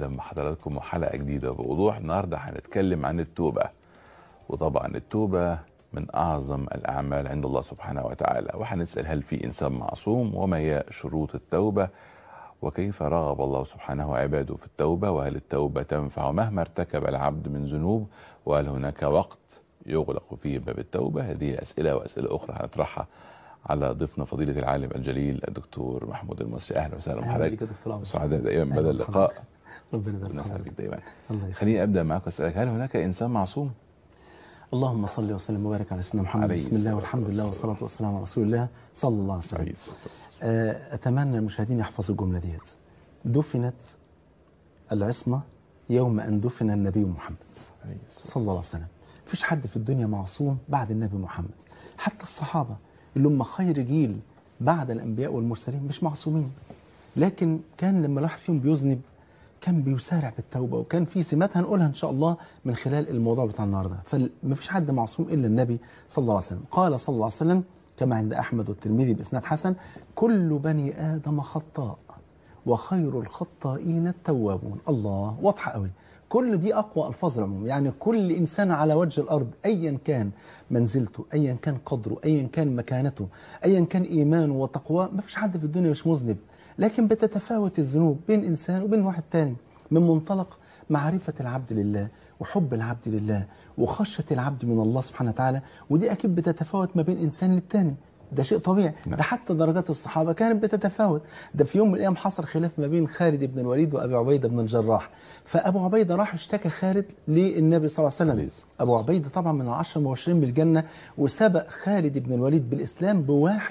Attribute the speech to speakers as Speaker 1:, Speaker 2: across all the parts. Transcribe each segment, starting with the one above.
Speaker 1: اهلا بحضراتكم وحلقه جديده بوضوح النهارده هنتكلم عن التوبه وطبعا التوبه من اعظم الاعمال عند الله سبحانه وتعالى وهنسال هل في انسان معصوم وما هي شروط التوبه وكيف رغب الله سبحانه عباده في التوبه وهل التوبه تنفع مهما ارتكب العبد من ذنوب وهل هناك وقت يغلق فيه باب التوبه هذه اسئله واسئله اخرى هنطرحها على ضيفنا فضيله العالم الجليل الدكتور محمود المصري اهلا وسهلا
Speaker 2: أهلا
Speaker 1: بحضرتك
Speaker 2: بك يا دكتور عمرو.
Speaker 1: سعداء دائما
Speaker 2: أهلا
Speaker 1: بدل اللقاء
Speaker 2: بحضرتك. ربنا يبارك
Speaker 1: ونسعد
Speaker 2: فيك.
Speaker 1: بك دائما
Speaker 2: الله يخليك
Speaker 1: خليني ابدا معاك واسالك هل هناك انسان معصوم؟
Speaker 2: اللهم صل وسلم وبارك على سيدنا محمد
Speaker 1: عليه
Speaker 2: بسم الله
Speaker 1: الصلاة
Speaker 2: والحمد لله
Speaker 1: والسلام.
Speaker 2: والصلاه والسلام على رسول الله صلى الله عليه وسلم
Speaker 1: عليه الصلاه والسلام
Speaker 2: آه، اتمنى المشاهدين يحفظوا الجمله ديت دفنت العصمه يوم ان دفن النبي محمد
Speaker 1: عليه الصلاة
Speaker 2: صلى الله عليه وسلم مفيش حد في الدنيا معصوم بعد النبي محمد حتى الصحابة اللي هم خير جيل بعد الأنبياء والمرسلين مش معصومين لكن كان لما الواحد فيهم بيذنب كان بيسارع بالتوبة وكان في سمات هنقولها إن شاء الله من خلال الموضوع بتاع النهاردة فمفيش حد معصوم إلا النبي صلى الله عليه وسلم قال صلى الله عليه وسلم كما عند أحمد والترمذي بإسناد حسن كل بني آدم خطاء وخير الخطائين التوابون الله واضحة قوي كل دي أقوى ألفاظ العموم يعني كل إنسان على وجه الأرض أيا كان منزلته أيا كان قدره أيا كان مكانته أيا كان إيمانه وتقواه ما فيش حد في الدنيا مش مذنب لكن بتتفاوت الذنوب بين إنسان وبين واحد تاني من منطلق معرفة العبد لله وحب العبد لله وخشية العبد من الله سبحانه وتعالى ودي أكيد بتتفاوت ما بين إنسان للتاني ده شيء طبيعي
Speaker 1: نعم.
Speaker 2: ده حتى درجات الصحابة كانت بتتفاوت ده في يوم من الأيام حصل خلاف ما بين خالد بن الوليد وأبي عبيدة بن الجراح فأبو عبيدة راح اشتكى خالد للنبي صلى الله عليه
Speaker 1: عليه
Speaker 2: وسلم
Speaker 1: الصلاة
Speaker 2: أبو عبيدة طبعا من العشر المبشرين بالجنة وسبق خالد بن الوليد بالإسلام ب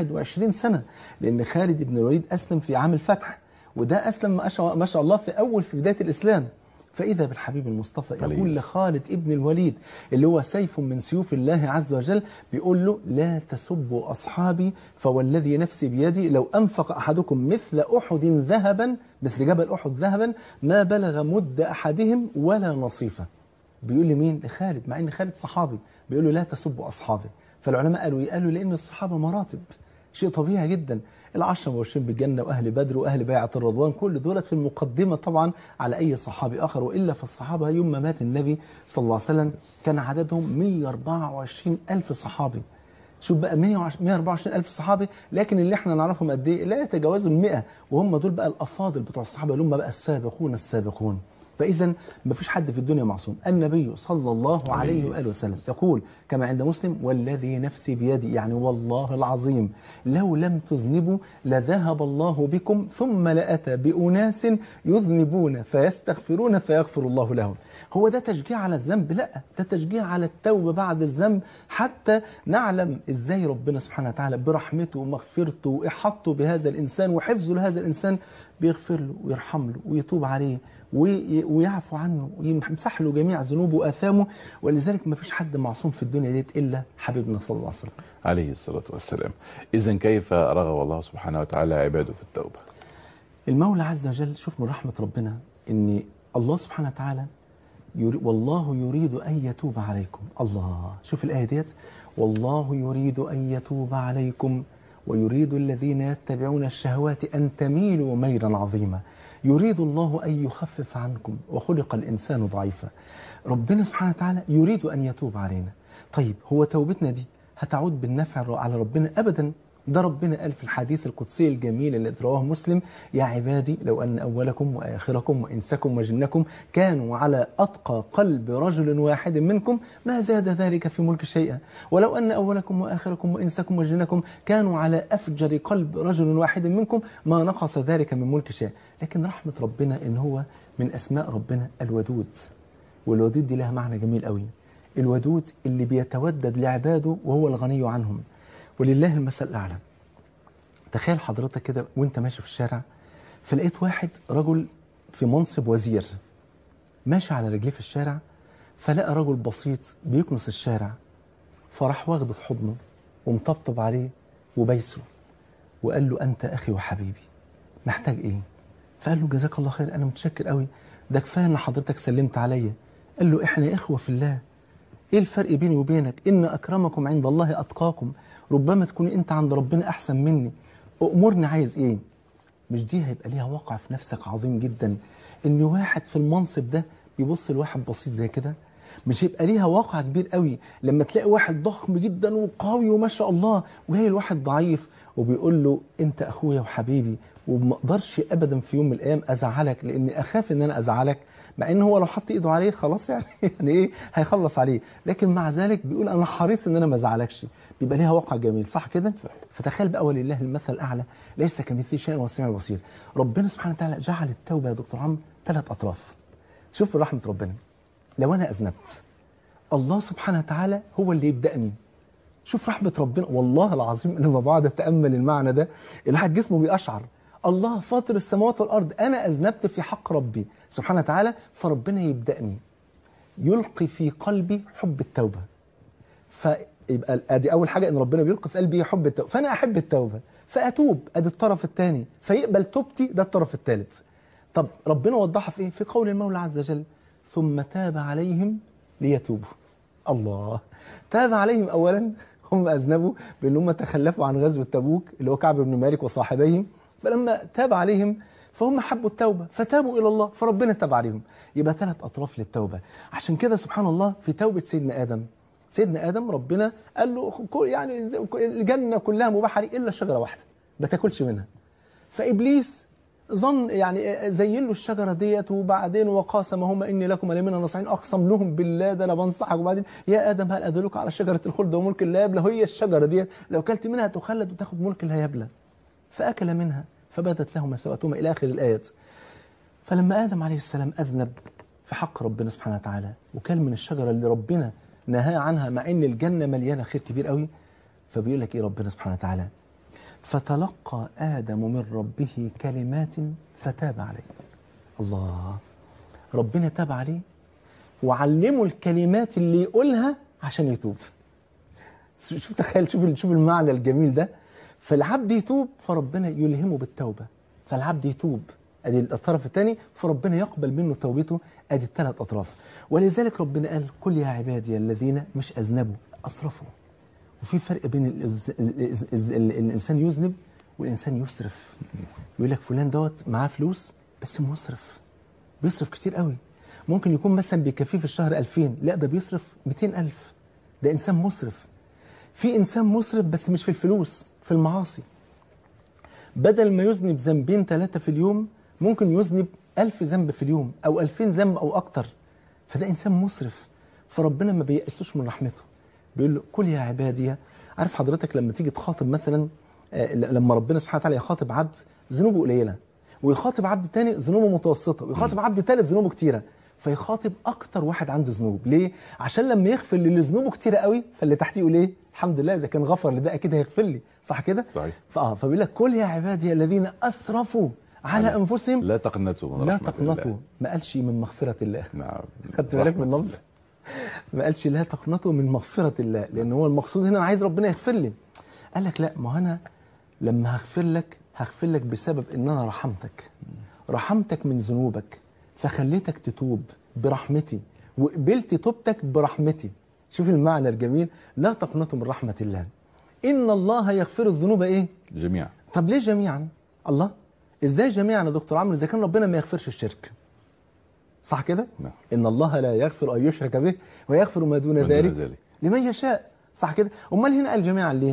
Speaker 2: 21 سنة لأن خالد بن الوليد أسلم في عام الفتح وده أسلم ما شاء ما شاء الله في أول في بداية الإسلام فإذا بالحبيب المصطفى
Speaker 1: عليه
Speaker 2: يقول
Speaker 1: الصلاة
Speaker 2: لخالد ابن الوليد اللي هو سيف من سيوف الله عز وجل بيقول له لا تسبوا أصحابي فوالذي نفسي بيدي لو أنفق أحدكم مثل أحد ذهبا مثل جبل أحد ذهبا ما بلغ مد أحدهم ولا نصيفه بيقول لي مين لخالد مع ان خالد صحابي بيقول له لا تسبوا اصحابي فالعلماء قالوا ايه قالوا لان الصحابه مراتب شيء طبيعي جدا العشرة مبشرين بالجنة وأهل بدر وأهل بيعة الرضوان كل دولت في المقدمة طبعا على أي صحابي آخر وإلا فالصحابة يوم ما مات النبي صلى الله عليه وسلم كان عددهم 124 ألف صحابي شوف بقى 124 ألف صحابي لكن اللي احنا نعرفهم قد ايه لا يتجاوزوا المئة وهم دول بقى الأفاضل بتوع الصحابة اللي هم بقى السابقون السابقون فإذا ما فيش حد في الدنيا معصوم النبي صلى الله عليه وآله وسلم يقول كما عند مسلم والذي نفسي بيدي يعني والله العظيم لو لم تذنبوا لذهب الله بكم ثم لأتى بأناس يذنبون فيستغفرون فيغفر الله لهم هو ده تشجيع على الذنب لا ده تشجيع على التوبة بعد الذنب حتى نعلم ازاي ربنا سبحانه وتعالى برحمته ومغفرته وإحاطته بهذا الإنسان وحفظه لهذا الإنسان بيغفر له ويرحم له ويتوب عليه وي- ويعفو عنه ويمسح له جميع ذنوبه وآثامه ولذلك ما فيش حد معصوم في الدنيا ديت إلا حبيبنا صلى الله عليه وسلم
Speaker 1: عليه الصلاه والسلام اذا كيف رغب الله سبحانه وتعالى عباده في التوبه
Speaker 2: المولى عز وجل شوف من رحمة ربنا ان الله سبحانه وتعالى يري والله يريد أن يتوب عليكم الله شوف الآية ديت والله يريد أن يتوب عليكم ويريد الذين يتبعون الشهوات أن تميلوا ميلا عظيما يريد الله أن يخفف عنكم وخلق الإنسان ضعيفا ربنا سبحانه وتعالى يريد أن يتوب علينا طيب هو توبتنا دي هتعود بالنفع على ربنا أبدا ده ربنا قال في الحديث القدسي الجميل الذي رواه مسلم يا عبادي لو أن أولكم وآخركم وإنسكم وجنكم كانوا على أتقى قلب رجل واحد منكم ما زاد ذلك في ملك شيئا ولو أن أولكم وآخركم وإنسكم وجنكم كانوا على أفجر قلب رجل واحد منكم ما نقص ذلك من ملك شيئا لكن رحمة ربنا إن هو من أسماء ربنا الودود والودود دي لها معنى جميل قوي الودود اللي بيتودد لعباده وهو الغني عنهم ولله المثل الأعلى تخيل حضرتك كده وانت ماشي في الشارع فلقيت واحد رجل في منصب وزير ماشي على رجليه في الشارع فلقى رجل بسيط بيكنس الشارع فراح واخده في حضنه ومطبطب عليه وبيسه وقال له أنت أخي وحبيبي محتاج إيه؟ فقال له جزاك الله خير أنا متشكر قوي ده كفاية إن حضرتك سلمت عليا قال له إحنا إخوة في الله إيه الفرق بيني وبينك؟ إن أكرمكم عند الله أتقاكم ربما تكون أنت عند ربنا أحسن مني أمرني عايز إيه؟ مش دي هيبقى ليها وقع في نفسك عظيم جدا ان واحد في المنصب ده يبص لواحد بسيط زي كده مش هيبقى ليها واقع كبير قوي لما تلاقي واحد ضخم جدا وقوي وما شاء الله وهي الواحد ضعيف وبيقول له انت اخويا وحبيبي وما اقدرش ابدا في يوم من الايام ازعلك لاني اخاف ان انا ازعلك مع ان هو لو حط ايده عليه خلاص يعني يعني ايه هيخلص عليه لكن مع ذلك بيقول انا حريص ان انا ما ازعلكش بيبقى ليها واقع جميل صح كده
Speaker 1: صحيح.
Speaker 2: فتخيل بقى ولله المثل الاعلى ليس كمثله شيء وهو السميع البصير ربنا سبحانه وتعالى جعل التوبه يا دكتور عمرو ثلاث اطراف شوف رحمه ربنا لو انا اذنبت الله سبحانه وتعالى هو اللي يبدأني شوف رحمة ربنا والله العظيم أنا لما بقعد أتأمل المعنى ده الواحد جسمه بيقشعر الله فاطر السماوات والأرض أنا أذنبت في حق ربي سبحانه وتعالى فربنا يبدأني يلقي في قلبي حب التوبة فيبقى ادي اول حاجه ان ربنا بيلقي في قلبي حب التوبه فانا احب التوبه فاتوب ادي الطرف الثاني فيقبل توبتي ده الطرف الثالث طب ربنا وضحها في ايه في قول المولى عز وجل ثم تاب عليهم ليتوبوا الله تاب عليهم اولا هم اذنبوا بان هم تخلفوا عن غزوه تبوك اللي هو كعب بن مالك وصاحبيهم فلما تاب عليهم فهم حبوا التوبه فتابوا الى الله فربنا تاب عليهم يبقى ثلاث اطراف للتوبه عشان كده سبحان الله في توبه سيدنا ادم سيدنا ادم ربنا قال له كل- يعني الجنه كلها مباحه لي الا شجره واحده ما تاكلش منها فابليس ظن يعني زين له الشجره ديت وبعدين وقاسمهما اني لكم لمن الناصحين اقسم لهم بالله ده انا بنصحك وبعدين يا ادم هل ادلك على شجره الخلد وملك لا يبلى هي الشجره ديت لو اكلت منها تخلد وتاخد ملك لا يبلى فاكل منها فبدت لهما سوءتهما الى اخر الايات فلما ادم عليه السلام اذنب في حق ربنا سبحانه وتعالى وكل من الشجره اللي ربنا نهاه عنها مع ان الجنه مليانه خير كبير قوي فبيقول لك ايه ربنا سبحانه وتعالى فتلقى ادم من ربه كلمات فتاب عليه الله ربنا تاب عليه وعلمه الكلمات اللي يقولها عشان يتوب شوف تخيل شوف شوف المعنى الجميل ده فالعبد يتوب فربنا يلهمه بالتوبه فالعبد يتوب ادي الطرف الثاني فربنا يقبل منه توبته ادي الثلاث اطراف ولذلك ربنا قال قل يا عبادي الذين مش اذنبوا اسرفوا وفي فرق بين الإز... الإز... الإز... ال- الانسان يذنب والانسان يسرف يقول لك فلان دوت معاه فلوس بس مسرف بيصرف كتير قوي ممكن يكون مثلا بيكفيه في الشهر 2000 لا ده بيصرف 200000 ده انسان مسرف في انسان مسرف بس مش في الفلوس في المعاصي بدل ما يذنب ذنبين ثلاثة في اليوم ممكن يذنب ألف ذنب في اليوم أو ألفين ذنب أو أكتر فده إنسان مسرف فربنا ما بيأسوش من رحمته بيقول له كل يا عبادي عارف حضرتك لما تيجي تخاطب مثلا آه، لما ربنا سبحانه وتعالى يخاطب عبد ذنوبه قليلة ويخاطب عبد تاني ذنوبه متوسطة ويخاطب عبد تالت ذنوبه كتيرة فيخاطب اكتر واحد عنده ذنوب ليه عشان لما يغفر للي ذنوبه كتيرة قوي فاللي تحتيه يقول ايه الحمد لله اذا كان غفر لده اكيد هيغفر لي صح كده
Speaker 1: صحيح.
Speaker 2: فاه فبيقول لك كل يا عبادي الذين اسرفوا على
Speaker 1: على-
Speaker 2: انفسهم
Speaker 1: لا تقنطوا من
Speaker 2: لا
Speaker 1: رحمة
Speaker 2: تقنطوا
Speaker 1: الله.
Speaker 2: ما قالش من مغفرة الله
Speaker 1: نعم
Speaker 2: خدت بالك من اللفظ ما قالش لا تقنطوا من مغفرة الله لأن هو المقصود هنا أنا عايز ربنا يغفر لي قال لك لا ما هو أنا لما هغفر لك هغفر لك بسبب إن أنا رحمتك رحمتك من ذنوبك فخليتك تتوب برحمتي وقبلت توبتك برحمتي شوف المعنى الجميل لا تقنطوا من رحمة الله إن الله يغفر الذنوب إيه
Speaker 1: جميعا
Speaker 2: طب ليه جميعا الله ازاي جميعا يا دكتور عمرو اذا كان ربنا ما يغفرش الشرك صح كده
Speaker 1: نعم.
Speaker 2: ان الله لا يغفر ان يشرك به ويغفر ما دون
Speaker 1: ما دون
Speaker 2: ذلك
Speaker 1: ذلك.
Speaker 2: لمن يشاء صح كده امال هنا قال جميعا ليه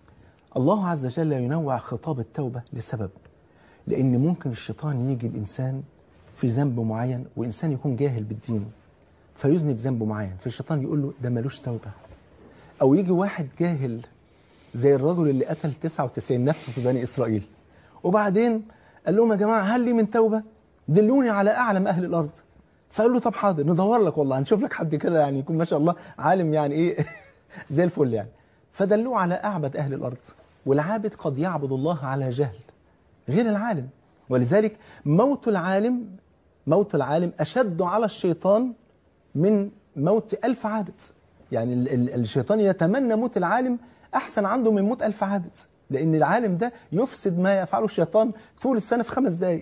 Speaker 2: الله عز وجل ينوع خطاب التوبه لسبب لان ممكن الشيطان يجي الانسان في ذنب معين وانسان يكون جاهل بالدين فيذنب ذنب معين فالشيطان يقول له ده ملوش توبه او يجي واحد جاهل زي الرجل اللي قتل 99 نفس في بني اسرائيل وبعدين قال لهم يا جماعه هل لي من توبه دلوني على اعلم اهل الارض فقال له طب حاضر ندور لك والله هنشوف لك حد كده يعني يكون ما شاء الله عالم يعني ايه زي الفل يعني فدلوه على اعبد اهل الارض والعابد قد يعبد الله على جهل غير العالم ولذلك موت العالم موت العالم اشد على الشيطان من موت ألف عابد يعني ال- ال- الشيطان يتمنى موت العالم أحسن عنده من موت ألف عابد لأن العالم ده يفسد ما يفعله الشيطان طول السنة في خمس دقايق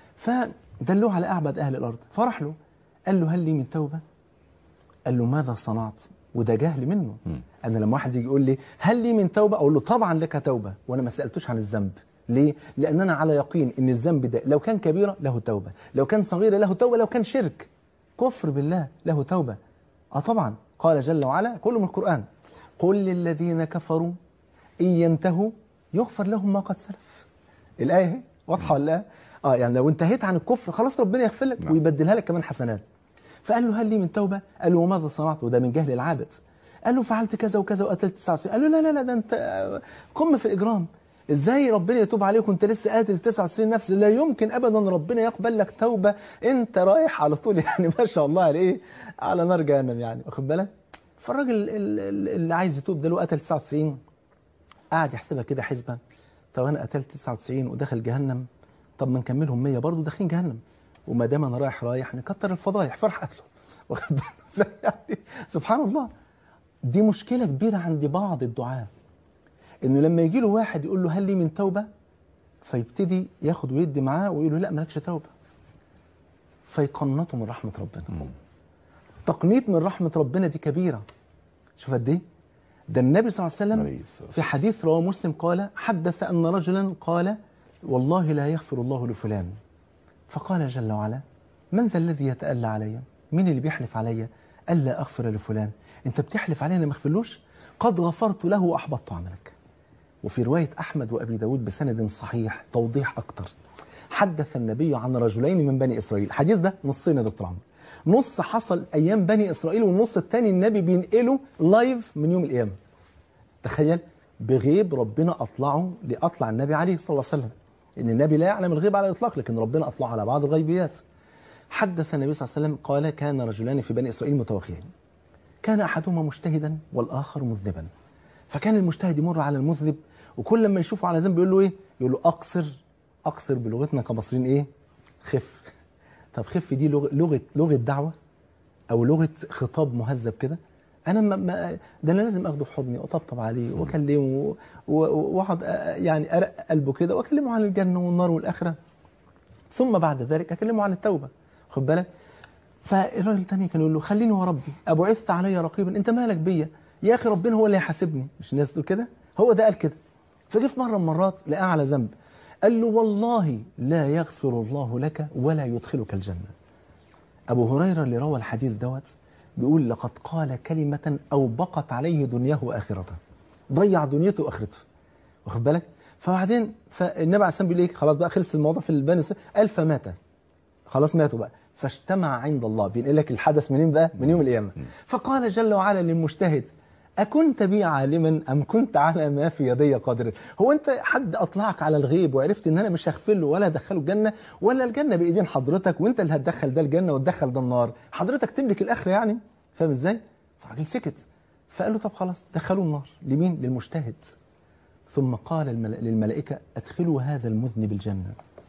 Speaker 2: فدلوه على أعبد أهل الأرض فرح له قال له هل لي من توبة قال له ماذا صنعت وده جهل منه
Speaker 1: مم.
Speaker 2: أنا لما واحد يجي يقول لي هل لي من توبة أقول له طبعا لك توبة وأنا ما سألتوش عن الذنب ليه؟ لأن أنا على يقين إن الذنب ده لو كان كبيرة له توبة لو كان صغيرة له توبة لو كان شرك كفر بالله له توبة اه طبعا قال جل وعلا كله من القرآن قل للذين كفروا إن ينتهوا يغفر لهم ما قد سلف الآية اهي واضحة ولا لا؟ اه يعني لو انتهيت عن الكفر خلاص ربنا يغفر لك
Speaker 1: نعم.
Speaker 2: ويبدلها لك كمان حسنات فقال له هل لي من توبة؟ قال له وماذا صنعت؟ وده من جهل العابد قال له فعلت كذا وكذا وقتلت 99 قال له لا لا لا ده انت آه، قمة في الإجرام ازاي ربنا يتوب عليك وانت لسه قاتل 99 نفس لا يمكن ابدا ربنا يقبل لك توبه انت رايح على طول يعني ما شاء الله على ايه على نار جهنم يعني واخد بالك فالراجل ال- ال- اللي عايز يتوب ده له قتل 99 قعد يحسبها كده حسبه طب انا قتلت 99 ودخل جهنم طب ما نكملهم 100 برضه داخلين جهنم وما دام انا رايح رايح نكتر الفضايح فرح قتله واخد بالك؟ يعني سبحان الله دي مشكله كبيره عند بعض الدعاه انه لما يجي له واحد يقول له هل لي من توبه فيبتدي ياخد ويدي معاه ويقول له لا مالكش توبه فيقنطه من رحمه ربنا تقنيط من رحمه ربنا دي كبيره شوف قد ايه ده النبي صلى الله عليه
Speaker 1: عليه
Speaker 2: وسلم
Speaker 1: الصلاة
Speaker 2: في حديث رواه مسلم قال حدث ان رجلا قال والله لا يغفر الله لفلان فقال جل وعلا من ذا الذي يتألى علي مين اللي بيحلف علي ألا أغفر لفلان أنت بتحلف علي أنا ما أغفرلوش قد غفرت له وأحبطت عملك وفي رواية أحمد وأبي داود بسند صحيح توضيح أكتر حدث النبي عن رجلين من بني إسرائيل الحديث ده نصين يا دكتور عمرو نص حصل أيام بني إسرائيل والنص الثاني النبي بينقله لايف من يوم القيامة تخيل بغيب ربنا أطلعه لأطلع النبي عليه صلى الله عليه وسلم إن النبي لا يعلم الغيب على الإطلاق لكن ربنا أطلعه على بعض الغيبيات حدث النبي صلى الله عليه وسلم قال كان رجلان في بني إسرائيل متوخيين كان أحدهما مجتهدا والآخر مذنبا فكان المجتهد يمر على المذنب وكل لما يشوفه على ذنب يقول له إيه يقول له أقصر أقصر بلغتنا كمصريين إيه خف طب خف دي لغة لغة لغة دعوة أو لغة خطاب مهذب كده أنا ما ما ده أنا لازم أخده في حضني وأطبطب عليه وأكلمه و- و- وأقعد أ- يعني أرق قلبه كده وأكلمه عن الجنة والنار والآخرة ثم بعد ذلك اكلمه عن التوبه خد بالك فالراجل التاني كان يقول له خليني وربي ابعثت علي رقيبا انت مالك بيا يا اخي ربنا هو اللي هيحاسبني مش الناس تقول كده هو ده قال كده فجه في مره من المرات لقاه على ذنب قال له والله لا يغفر الله لك ولا يدخلك الجنه ابو هريره اللي روى الحديث دوت بيقول لقد قال كلمه اوبقت عليه دنياه واخرته ضيع دنيته واخرته واخد بالك فبعدين فالنبي عليه الصلاه والسلام بيقول ايه خلاص بقى خلص الموضوع في البني إسرائيل. قال فمات خلاص ماتوا بقى فاجتمع عند الله بينقل لك الحدث منين بقى من يوم القيامه فقال جل وعلا للمجتهد أكنت بي عالما أم كنت على ما في يدي قادر هو أنت حد أطلعك على الغيب وعرفت إن أنا مش هغفر له ولا هدخله الجنة ولا الجنة بإيدين حضرتك وأنت اللي هتدخل ده الجنة وتدخل ده النار حضرتك تملك الآخرة يعني فاهم إزاي؟ فالراجل سكت فقال له طب خلاص دخلوا النار لمين؟ للمجتهد ثم قال الملا- للملائكة أدخلوا هذا المذنب الجنة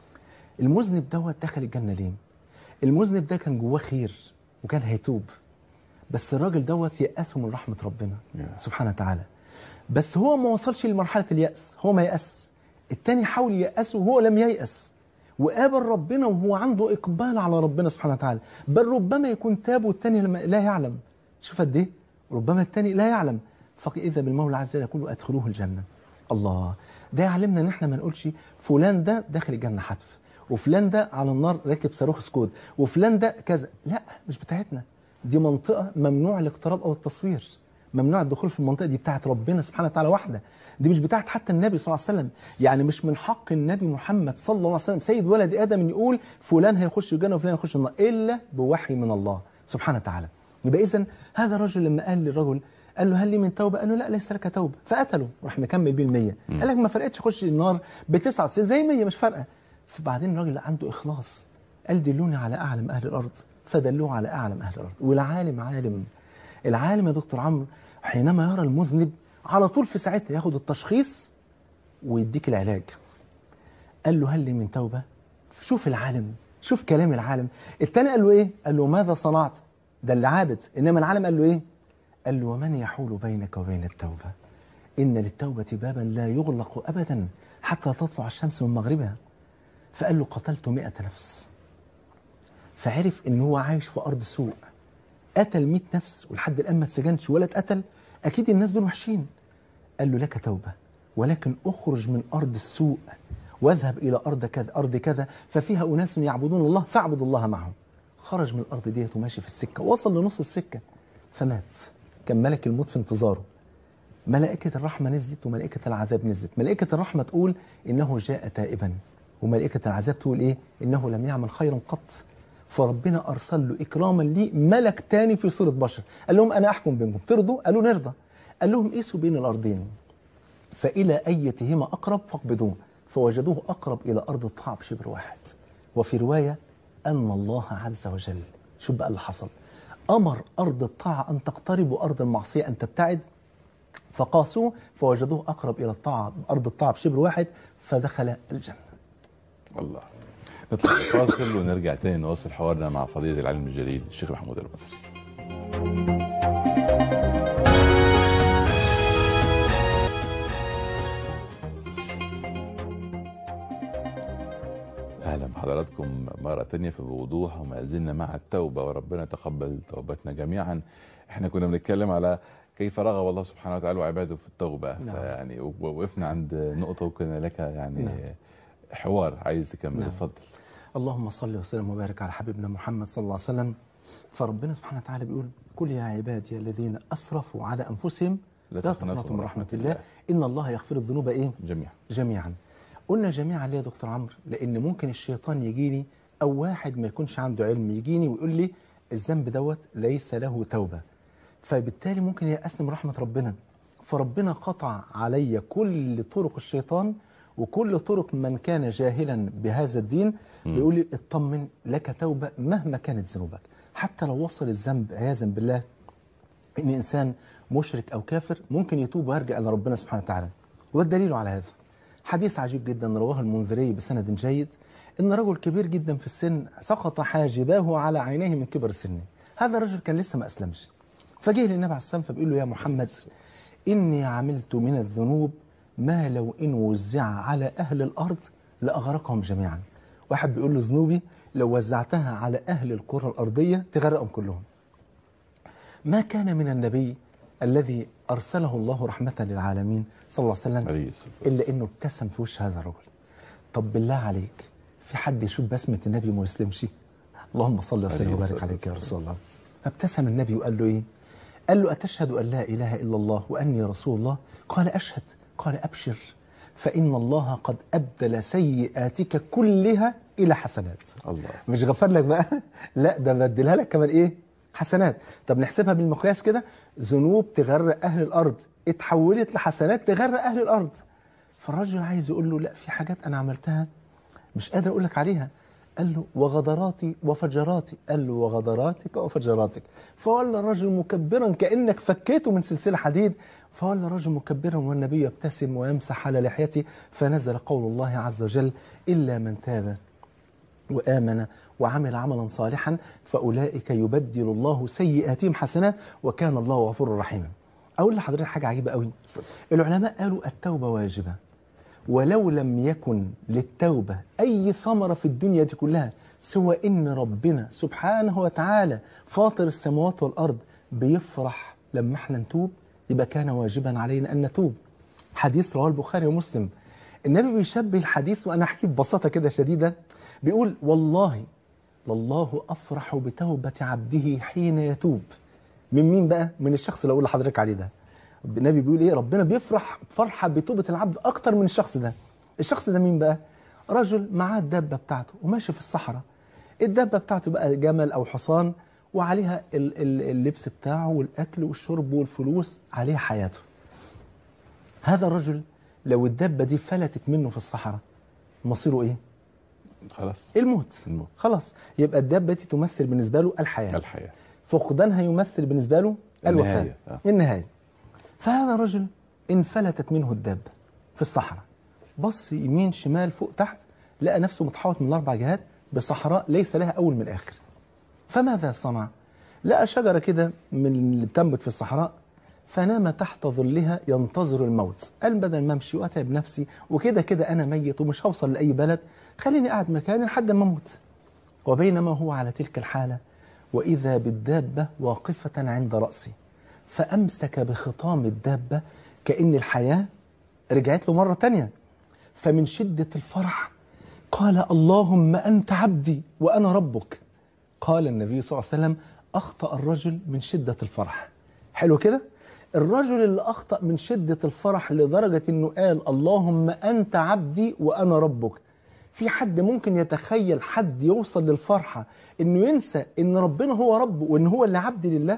Speaker 2: المذنب دوت دخل الجنة ليه؟ المذنب ده كان جواه خير وكان هيتوب بس الراجل دوت يأسه من رحمة ربنا
Speaker 1: Yeah.
Speaker 2: سبحانه وتعالى بس هو ما وصلش لمرحلة اليأس هو ما يأس التاني حاول يأسه وهو لم ييأس وقابل ربنا وهو عنده إقبال على ربنا سبحانه وتعالى بل ربما يكون تاب والتاني لما لا يعلم شوف قد إيه ربما التاني لا يعلم فإذا بالمولى عز وجل يقول أدخلوه الجنة الله ده يعلمنا ان احنا ما نقولش فلان ده داخل الجنه حتف وفلان ده على النار راكب صاروخ سكود وفلان ده كذا لا مش بتاعتنا دي منطقه ممنوع الاقتراب او التصوير ممنوع الدخول في المنطقه دي بتاعت ربنا سبحانه وتعالى وحده دي مش بتاعت حتى النبي صلى الله عليه وسلم يعني مش من حق النبي محمد صلى الله عليه وسلم سيد ولد ادم ان يقول فلان هيخش الجنه وفلان هيخش النار الا بوحي من الله سبحانه وتعالى يبقى اذا هذا الرجل لما قال للرجل قال له هل لي من توبه؟ قال له لا ليس لك توبه فقتله راح مكمل بيه المية قال لك ما فرقتش خش النار ب 99 زي 100 مش فارقه فبعدين الراجل عنده اخلاص قال دلوني على اعلم اهل الارض فدلوه على اعلم اهل الارض والعالم عالم العالم يا دكتور عمرو حينما يرى المذنب على طول في ساعتها ياخد التشخيص ويديك العلاج قال له هل لي من توبه؟ شوف العالم شوف كلام العالم التاني قال له ايه؟ قال له ماذا صنعت؟ ده اللي عابد انما العالم قال له ايه؟ قال له ومن يحول بينك وبين التوبه؟ ان للتوبه بابا لا يغلق ابدا حتى تطلع الشمس من مغربها فقال له قتلت مئة نفس فعرف ان هو عايش في ارض سوء قتل 100 نفس ولحد الان ما اتسجنش ولا اتقتل اكيد الناس دول وحشين قال له لك توبه ولكن اخرج من ارض السوء واذهب الى ارض كذا ارض كذا ففيها اناس يعبدون الله فاعبد الله معهم خرج من الارض ديت وماشي في السكه وصل لنص السكه فمات كان ملك الموت في انتظاره ملائكة الرحمة نزلت وملائكة العذاب نزلت ملائكة الرحمة تقول إنه جاء تائبا وملائكة العذاب تقول إيه إنه لم يعمل خيرا قط فربنا أرسل له إكراما ليه ملك تاني في صورة بشر قال لهم أنا أحكم بينكم ترضوا قالوا نرضى قال لهم قيسوا بين الأرضين فإلى أيتهما أقرب فاقبضوه فوجدوه أقرب إلى أرض الطاعة بشبر واحد وفي رواية أن الله عز وجل شوف بقى اللي حصل أمر أرض الطاعة أن تقترب وأرض المعصية أن تبتعد فقاسوه فوجدوه أقرب إلى الطاعة أرض الطاعة بشبر واحد فدخل الجنة
Speaker 1: الله نطلع فاصل ونرجع تاني نواصل حوارنا مع فضيلة العلم الجليل الشيخ محمود المصري اهلا بحضراتكم مره تانية في بوضوح وما زلنا مع التوبه وربنا يتقبل توبتنا جميعا احنا كنا بنتكلم على كيف رغب الله سبحانه وتعالى وعباده في التوبه
Speaker 2: نعم.
Speaker 1: فيعني وقفنا عند نقطه وكنا لك يعني
Speaker 2: نعم.
Speaker 1: حوار عايز تكمل
Speaker 2: نعم.
Speaker 1: اتفضل
Speaker 2: اللهم صل وسلم وبارك على حبيبنا محمد صلى الله عليه وسلم فربنا سبحانه وتعالى بيقول قل يا عبادي الذين أسرفوا على أنفسهم لا تقنطوا من رحمة الله إن الله يغفر الذنوب إيه
Speaker 1: جميعا
Speaker 2: جميعا قلنا جميعا ليه يا دكتور عمرو لان ممكن الشيطان يجيني او واحد ما يكونش عنده علم يجيني ويقول لي الذنب دوت ليس له توبه فبالتالي ممكن يأسني من رحمه ربنا فربنا قطع علي كل طرق الشيطان وكل طرق من كان جاهلا بهذا الدين بيقول لي اطمن لك توبه مهما كانت ذنوبك حتى لو وصل الذنب عياذا بالله ان انسان مشرك او كافر ممكن يتوب ويرجع الى ربنا سبحانه وتعالى والدليل على هذا حديث عجيب جدا رواه المنذري بسند جيد ان رجل كبير جدا في السن سقط حاجباه على عينيه من كبر سنه هذا الرجل كان لسه ما اسلمش فجه للنبي عليه السلام فبيقول له يا محمد اني عملت من الذنوب ما لو ان وزع على اهل الارض لاغرقهم جميعا واحد بيقول له ذنوبي لو وزعتها على اهل الكره الارضيه تغرقهم كلهم ما كان من النبي الذي ارسله الله رحمه للعالمين صلى الله عليه وسلم
Speaker 1: عليه الصلاه والسلام
Speaker 2: الا انه ابتسم في وش هذا الرجل طب بالله عليك في حد يشوف بسمه النبي وما يسلمش اللهم صل وسلم
Speaker 1: عليه
Speaker 2: وبارك
Speaker 1: الصلاة
Speaker 2: عليك يا
Speaker 1: والسلام.
Speaker 2: رسول الله فابتسم النبي وقال له ايه قال له اتشهد ان لا اله الا الله واني رسول الله قال اشهد قال ابشر فان الله قد ابدل سيئاتك كلها الى حسنات
Speaker 1: الله
Speaker 2: مش غفر لك بقى لا ده بدلها لك كمان ايه حسنات طب نحسبها بالمقياس كده ذنوب تغرق اهل الارض اتحولت لحسنات تغرق اهل الارض فالرجل عايز يقول له لا في حاجات انا عملتها مش قادر اقول لك عليها قال له وغدراتي وفجراتي قال له وغدراتك وفجراتك فولى الرجل مكبرا كانك فكيته من سلسله حديد فولى الرجل مكبرا والنبي يبتسم ويمسح على لحيته فنزل قول الله عز وجل الا من تاب وآمن وعمل عملا صالحا فأولئك يبدل الله سيئاتهم حسنات وكان الله غفورا رحيما أقول لحضرتك حاجة عجيبة قوي العلماء قالوا التوبة واجبة ولو لم يكن للتوبة أي ثمرة في الدنيا دي كلها سوى إن ربنا سبحانه وتعالى فاطر السماوات والأرض بيفرح لما احنا نتوب يبقى كان واجبا علينا أن نتوب حديث رواه البخاري ومسلم النبي بيشبه الحديث وأنا أحكيه ببساطة كده شديدة بيقول والله لله أفرح بتوبة عبده حين يتوب من مين بقى؟ من الشخص اللي أقول لحضرتك عليه ده النبي بيقول إيه ربنا بيفرح فرحة بتوبة العبد أكتر من الشخص ده الشخص ده مين بقى؟ رجل معاه الدابة بتاعته وماشي في الصحراء الدابة بتاعته بقى جمل أو حصان وعليها ال- ال- اللبس بتاعه والأكل والشرب والفلوس عليها حياته هذا الرجل لو الدابة دي فلتت منه في الصحراء مصيره إيه؟
Speaker 1: خلاص
Speaker 2: الموت
Speaker 1: الموت.
Speaker 2: خلاص يبقى الدابة دي تمثل بالنسبة له الحياة
Speaker 1: الحياه
Speaker 2: فقدانها يمثل بالنسبة له الوفاة
Speaker 1: النهاية. آه.
Speaker 2: النهاية فهذا الرجل انفلتت منه الدابة في الصحراء بص يمين شمال فوق تحت لقى نفسه متحوط من الأربع جهات بصحراء ليس لها أول من آخر فماذا صنع؟ لقى شجرة كده من اللي بتنبت في الصحراء فنام تحت ظلها ينتظر الموت قال بدل ما امشي واتعب نفسي وكده كده انا ميت ومش هوصل لاي بلد خليني قاعد مكاني لحد ما اموت وبينما هو على تلك الحالة وإذا بالدابة واقفة عند رأسي فأمسك بخطام الدابة كأن الحياة رجعت له مرة تانية فمن شدة الفرح قال اللهم أنت عبدي وأنا ربك قال النبي صلى الله عليه وسلم أخطأ الرجل من شدة الفرح حلو كده الرجل اللي أخطأ من شدة الفرح لدرجة أنه قال اللهم أنت عبدي وأنا ربك في حد ممكن يتخيل حد يوصل للفرحة أنه ينسى أن ربنا هو ربه وأن هو اللي عبد لله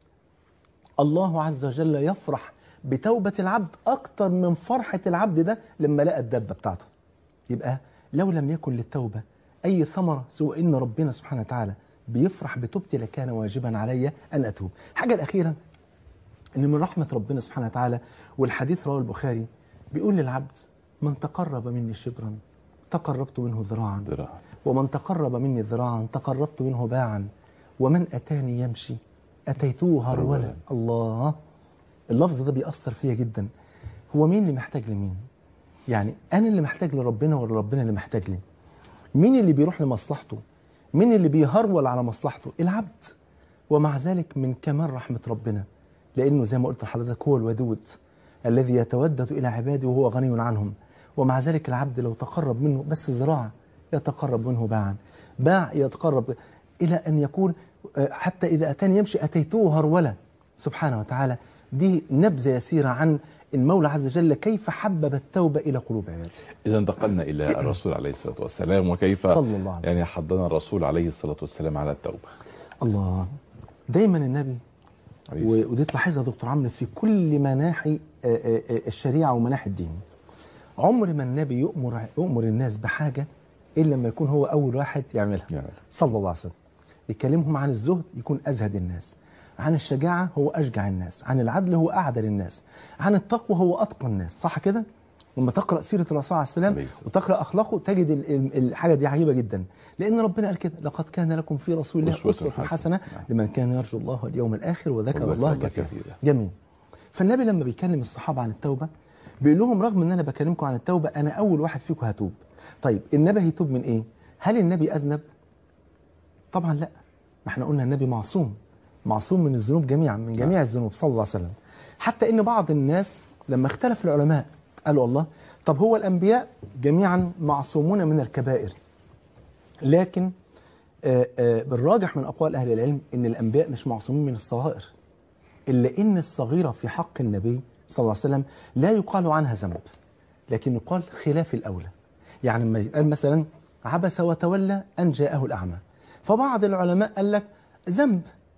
Speaker 2: الله عز وجل يفرح بتوبة العبد أكتر من فرحة العبد ده لما لقى الدبة بتاعته يبقى لو لم يكن للتوبة أي ثمرة سوى إن ربنا سبحانه وتعالى بيفرح بتوبتي لكان واجبا علي أن أتوب الحاجة الأخيرة إن من رحمة ربنا سبحانه وتعالى والحديث رواه البخاري بيقول للعبد من تقرب مني شبرا تقربت منه ذراعا
Speaker 1: ذراع
Speaker 2: ومن تقرب مني ذراعا تقربت منه باعا ومن أتاني يمشي أتيته هرولا
Speaker 1: هرولا.
Speaker 2: الله اللفظ ده بيأثر فيا جدا هو مين اللي محتاج لمين يعني أنا اللي محتاج لربنا ولا ربنا اللي محتاج لي مين اللي بيروح لمصلحته مين اللي بيهرول على مصلحته العبد ومع ذلك من كمال رحمة ربنا لأنه زي ما قلت لحضرتك هو الودود الذي يتودد إلى عباده وهو غني عنهم ومع ذلك العبد لو تقرب منه بس ذراع يتقرب منه باعا باع يتقرب إلى أن يقول آه، حتى إذا أتاني يمشي أتيته هرولة سبحانه وتعالى دي نبذة يسيرة عن المولى عز وجل كيف حبب التوبة إلى قلوب عباده
Speaker 1: إذا انتقلنا إلى الرسول عليه الصلاة والسلام وكيف
Speaker 2: صلى الله عليه وسلم.
Speaker 1: يعني حضنا الرسول عليه الصلاة والسلام على التوبة
Speaker 2: الله دايما النبي
Speaker 1: عليه
Speaker 2: و- ودي تلاحظها دكتور عمرو في كل مناحي آه، آه، آه، الشريعه ومناحي الدين عمر ما النبي يؤمر يؤمر الناس بحاجه الا لما يكون هو اول واحد يعملها
Speaker 1: يعني
Speaker 2: صلى الله عليه وسلم يكلمهم عن الزهد يكون ازهد الناس عن الشجاعه هو اشجع الناس عن العدل هو اعدل الناس عن التقوى هو اتقى الناس صح كده لما تقرا سيره الرسول عليه السلام
Speaker 1: عليه الصلاة
Speaker 2: وتقرا اخلاقه تجد ال- ال- الحاجه دي عجيبه جدا لان ربنا قال كده لقد كان لكم في رسول الله
Speaker 1: أسوة
Speaker 2: اسوه
Speaker 1: حسنة.
Speaker 2: حسنه
Speaker 1: نعم.
Speaker 2: لمن كان يرجو الله واليوم الاخر وذكر
Speaker 1: وذكر
Speaker 2: الله
Speaker 1: الله
Speaker 2: كثيرا
Speaker 1: كثيرا.
Speaker 2: جميل فالنبي لما بيكلم الصحابه عن التوبه بيقول لهم رغم ان انا بكلمكم عن التوبه انا اول واحد فيكم هتوب طيب النبي هيتوب من ايه هل النبي اذنب طبعا لا ما احنا قلنا النبي معصوم معصوم من الذنوب جميعا من جميع الذنوب صلى الله عليه وسلم حتى ان بعض الناس لما اختلف العلماء قالوا الله طب هو الانبياء جميعا معصومون من الكبائر لكن آه، آه، بالراجح من اقوال اهل العلم ان الانبياء مش معصومين من الصغائر الا ان الصغيره في حق النبي صلى الله عليه وسلم لا يقال عنها ذنب لكن يقال خلاف الاولى يعني لما يتقال مثلا عبس وتولى ان جاءه الاعمى فبعض العلماء قال لك ذنب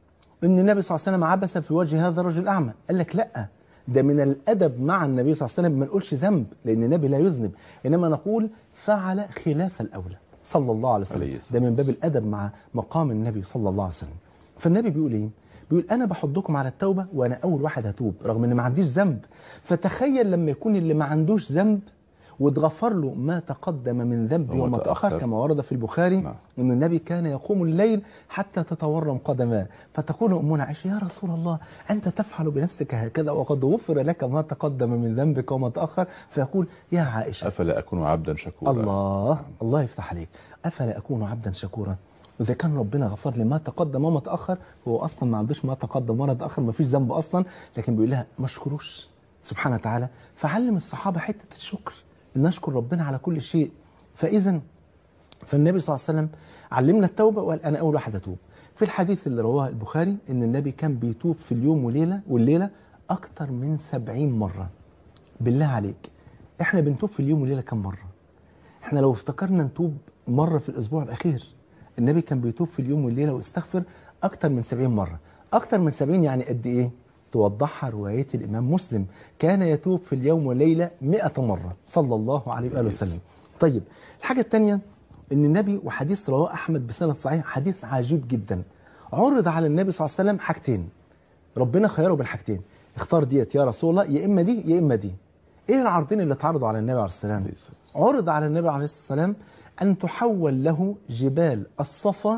Speaker 2: ان النبي صلى الله عليه وسلم عبس في وجه هذا الرجل الاعمى قال لك لا ده من الادب مع النبي صلى الله عليه وسلم ما نقولش ذنب لان النبي لا يذنب انما نقول فعل خلاف الاولى صلى الله عليه وسلم
Speaker 1: عليه الصلاة
Speaker 2: ده من باب الادب مع مقام النبي صلى الله عليه وسلم فالنبي بيقول ايه بيقول انا بحضكم على التوبه وانا اول واحد هتوب رغم ان ما عنديش ذنب فتخيل لما يكون اللي ما عندوش ذنب واتغفر له ما تقدم من ذنبه
Speaker 1: وما
Speaker 2: وما تاخر
Speaker 1: تأخر.
Speaker 2: كما ورد في البخاري
Speaker 1: نعم.
Speaker 2: ان النبي كان يقوم الليل حتى تتورم قدماه فتقول امنا عائشه يا رسول الله انت تفعل بنفسك هكذا وقد غفر لك ما تقدم من ذنبك وما تاخر فيقول يا عائشه
Speaker 1: أفلا أكون عبدا شكورا
Speaker 2: الله الله يفتح عليك افلا اكون عبدا شكورا اذا كان ربنا غفر لي ما تقدم وما تاخر هو اصلا ما عندوش ما تقدم ولا تاخر ما فيش ذنب اصلا لكن بيقول لها ما اشكروش سبحانه وتعالى فعلم الصحابه حته الشكر ان نشكر ربنا على كل شيء فاذا فالنبي صلى الله عليه وسلم علمنا التوبه وقال انا اول واحد اتوب في الحديث اللي رواه البخاري ان النبي كان بيتوب في اليوم وليله والليله اكتر من سبعين مره بالله عليك احنا بنتوب في اليوم وليله كم مره احنا لو افتكرنا نتوب مرة في الأسبوع يبقى خير النبي كان بيتوب في اليوم والليلة ويستغفر أكتر من سبعين مرة أكتر من سبعين يعني قد إيه؟ توضحها رواية الإمام مسلم كان يتوب في اليوم والليلة مئة مرة صلى الله عليه وآله وسلم طيب الحاجة الثانية أن النبي وحديث رواه أحمد بسند صحيح حديث عجيب جدا عرض على النبي صلى الله عليه وسلم حاجتين ربنا خيره بين حاجتين اختار ديت يا رسول الله يا إما دي يا إما دي إيه العرضين اللي اتعرضوا على النبي عليه السلام
Speaker 1: عليه الصلاة والسلام.
Speaker 2: عرض على النبي عليه الصلاة والسلام أن تحول له جبال الصفا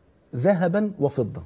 Speaker 2: ذهبا وفضة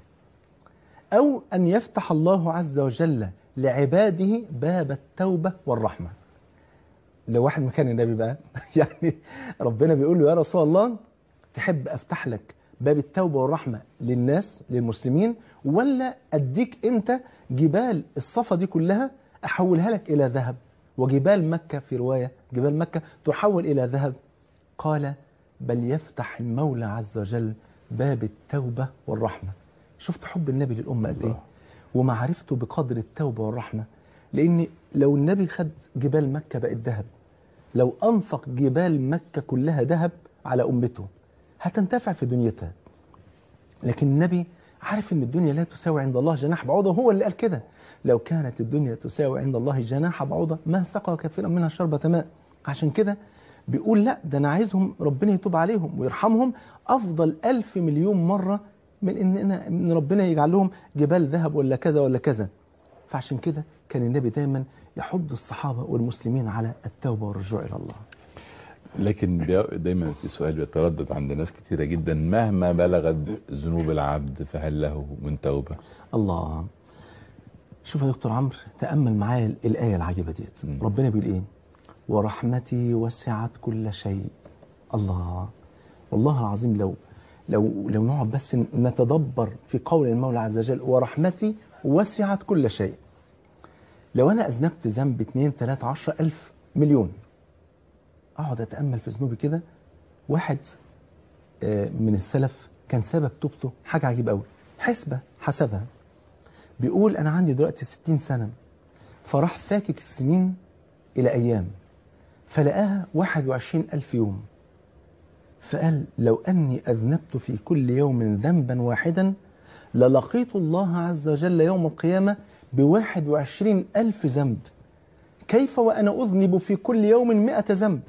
Speaker 2: أو أن يفتح الله عز وجل لعباده باب التوبة والرحمة لو واحد مكان النبي بقى يعني ربنا بيقول له يا رسول الله تحب أفتح لك باب التوبة والرحمة للناس للمسلمين ولا أديك أنت جبال الصفا دي كلها أحولها لك إلى ذهب وجبال مكة في رواية جبال مكة تحول إلى ذهب قال بل يفتح المولى عز وجل باب التوبة والرحمة شفت حب النبي للأمة قد إيه
Speaker 1: الله.
Speaker 2: ومعرفته بقدر التوبة والرحمة لأن لو النبي خد جبال مكة بقت ذهب لو أنفق جبال مكة كلها ذهب على أمته هتنتفع في دنيتها لكن النبي عارف ان الدنيا لا تساوي عند الله جناح بعوضه هو اللي قال كده لو كانت الدنيا تساوي عند الله جناح بعوضه ما سقى كثيرا منها شربة ماء عشان كده بيقول لا ده انا عايزهم ربنا يتوب عليهم ويرحمهم افضل ألف مليون مرة من ان أنا ان ربنا يجعل لهم جبال ذهب ولا كذا ولا كذا فعشان كده كان النبي دايما يحض الصحابة والمسلمين على التوبة والرجوع إلى الله
Speaker 1: لكن دا- دايما في سؤال بيتردد عند ناس كتيرة جدا مهما بلغت ذنوب العبد فهل له من توبة
Speaker 2: الله شوف يا دكتور عمرو تأمل معايا الآية العجيبة ديت
Speaker 1: مم.
Speaker 2: ربنا بيقول إيه ورحمتي وسعت كل شيء الله والله العظيم لو لو لو نقعد بس نتدبر في قول المولى عز وجل ورحمتي وسعت كل شيء لو أنا أذنبت ذنب 2 3 10 ألف مليون أقعد أتأمل في ذنوبي كده واحد آه، من السلف كان سبب توبته حاجة عجيبة قوي حسبة حسبها بيقول أنا عندي دلوقتي 60 سنة فراح فاكك السنين إلى أيام فلقاها 21 ألف يوم فقال لو أني أذنبت في كل يوم ذنبا واحدا للقيت الله عز وجل يوم القيامة بواحد وعشرين ألف ذنب كيف وأنا أذنب في كل يوم مئة ذنب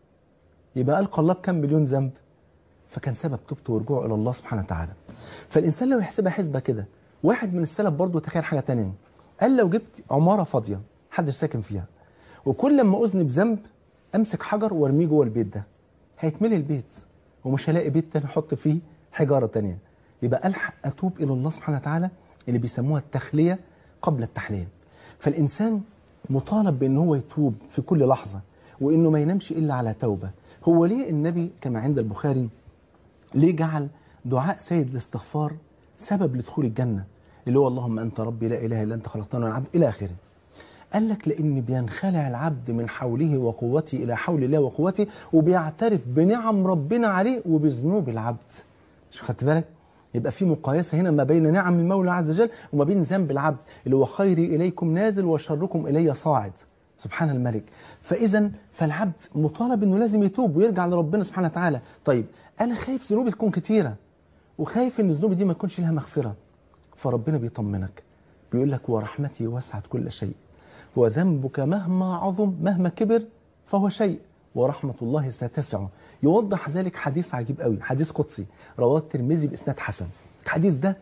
Speaker 2: يبقى ألقى الله بكم مليون ذنب فكان سبب توبته ورجوعه إلى الله سبحانه وتعالى فالإنسان لو يحسبها حسبة كده واحد من السلف برضه تخيل حاجة تانية قال لو جبت عمارة فاضية محدش ساكن فيها وكل لما أذنب ذنب أمسك حجر وارميه جوه البيت ده هيتملي البيت ومش هلاقي بيت تاني احط فيه حجاره تانية يبقى الحق اتوب الى الله سبحانه وتعالى اللي بيسموها التخليه قبل التحليه فالانسان مطالب بان هو يتوب في كل لحظه وانه ما ينامش الا على توبه هو ليه النبي كما عند البخاري ليه جعل دعاء سيد الاستغفار سبب لدخول الجنه اللي هو اللهم انت ربي لا اله الا انت خلقتني وانا عبد الى اخره قال لك لان بينخلع العبد من حوله وقوته الى حول الله وقوته وبيعترف بنعم ربنا عليه وبذنوب العبد شو خدت بالك يبقى في مقايسه هنا ما بين نعم المولى عز وجل وما بين ذنب العبد اللي هو خيري اليكم نازل وشركم الي صاعد سبحان الملك فاذا فالعبد مطالب انه لازم يتوب ويرجع لربنا سبحانه وتعالى طيب انا خايف ذنوبي تكون كتيره وخايف ان الذنوب دي ما تكونش لها مغفره فربنا بيطمنك بيقول لك ورحمتي وسعت كل شيء وذنبك مهما عظم مهما كبر فهو شيء ورحمة الله ستسعه يوضح ذلك حديث عجيب قوي حديث قدسي رواه الترمذي بإسناد حسن الحديث ده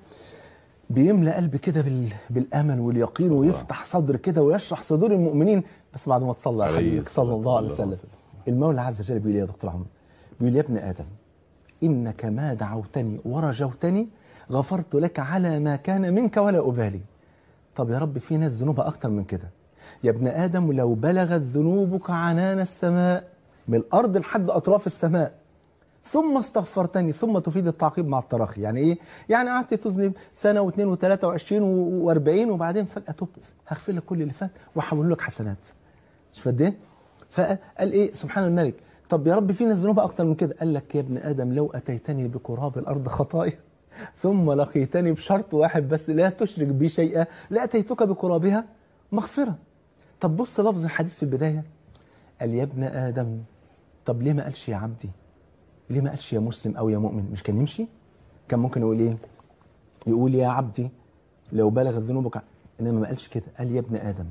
Speaker 2: بيملى قلب كده بال... بالامل واليقين ويفتح صدر كده ويشرح صدور المؤمنين بس بعد ما تصلى على
Speaker 1: عليه
Speaker 2: حبيبك صلى الله عليه
Speaker 1: الصلاة
Speaker 2: وسلم المولى عز وجل بيقول إيه يا دكتور عمرو بيقول يا ابن ادم انك ما دعوتني ورجوتني غفرت لك على ما كان منك ولا ابالي طب يا رب في ناس ذنوبها اكتر من كده يا ابن ادم لو بلغت ذنوبك عنان السماء من الارض لحد اطراف السماء ثم استغفرتني ثم تفيد التعقيب مع التراخي يعني ايه يعني قعدت تذنب سنه واثنين وثلاثه وعشرين واربعين وبعدين فجاه تبت هغفر لك كل اللي فات واحول لك حسنات مش قد ايه فقال ايه سبحان الملك طب يا رب في ناس ذنوبها اكتر من كده قال لك يا ابن ادم لو اتيتني بقراب الارض خطايا ثم لقيتني بشرط واحد بس لا تشرك بي شيئا لاتيتك بقرابها مغفره طب بص لفظ الحديث في البدايه قال يا ابن ادم طب ليه ما قالش يا عبدي ليه ما قالش يا مسلم او يا مؤمن مش كان يمشي كان ممكن يقول ايه يقول يا عبدي لو بلغت ذنوبك انما ما قالش كده قال يا ابن ادم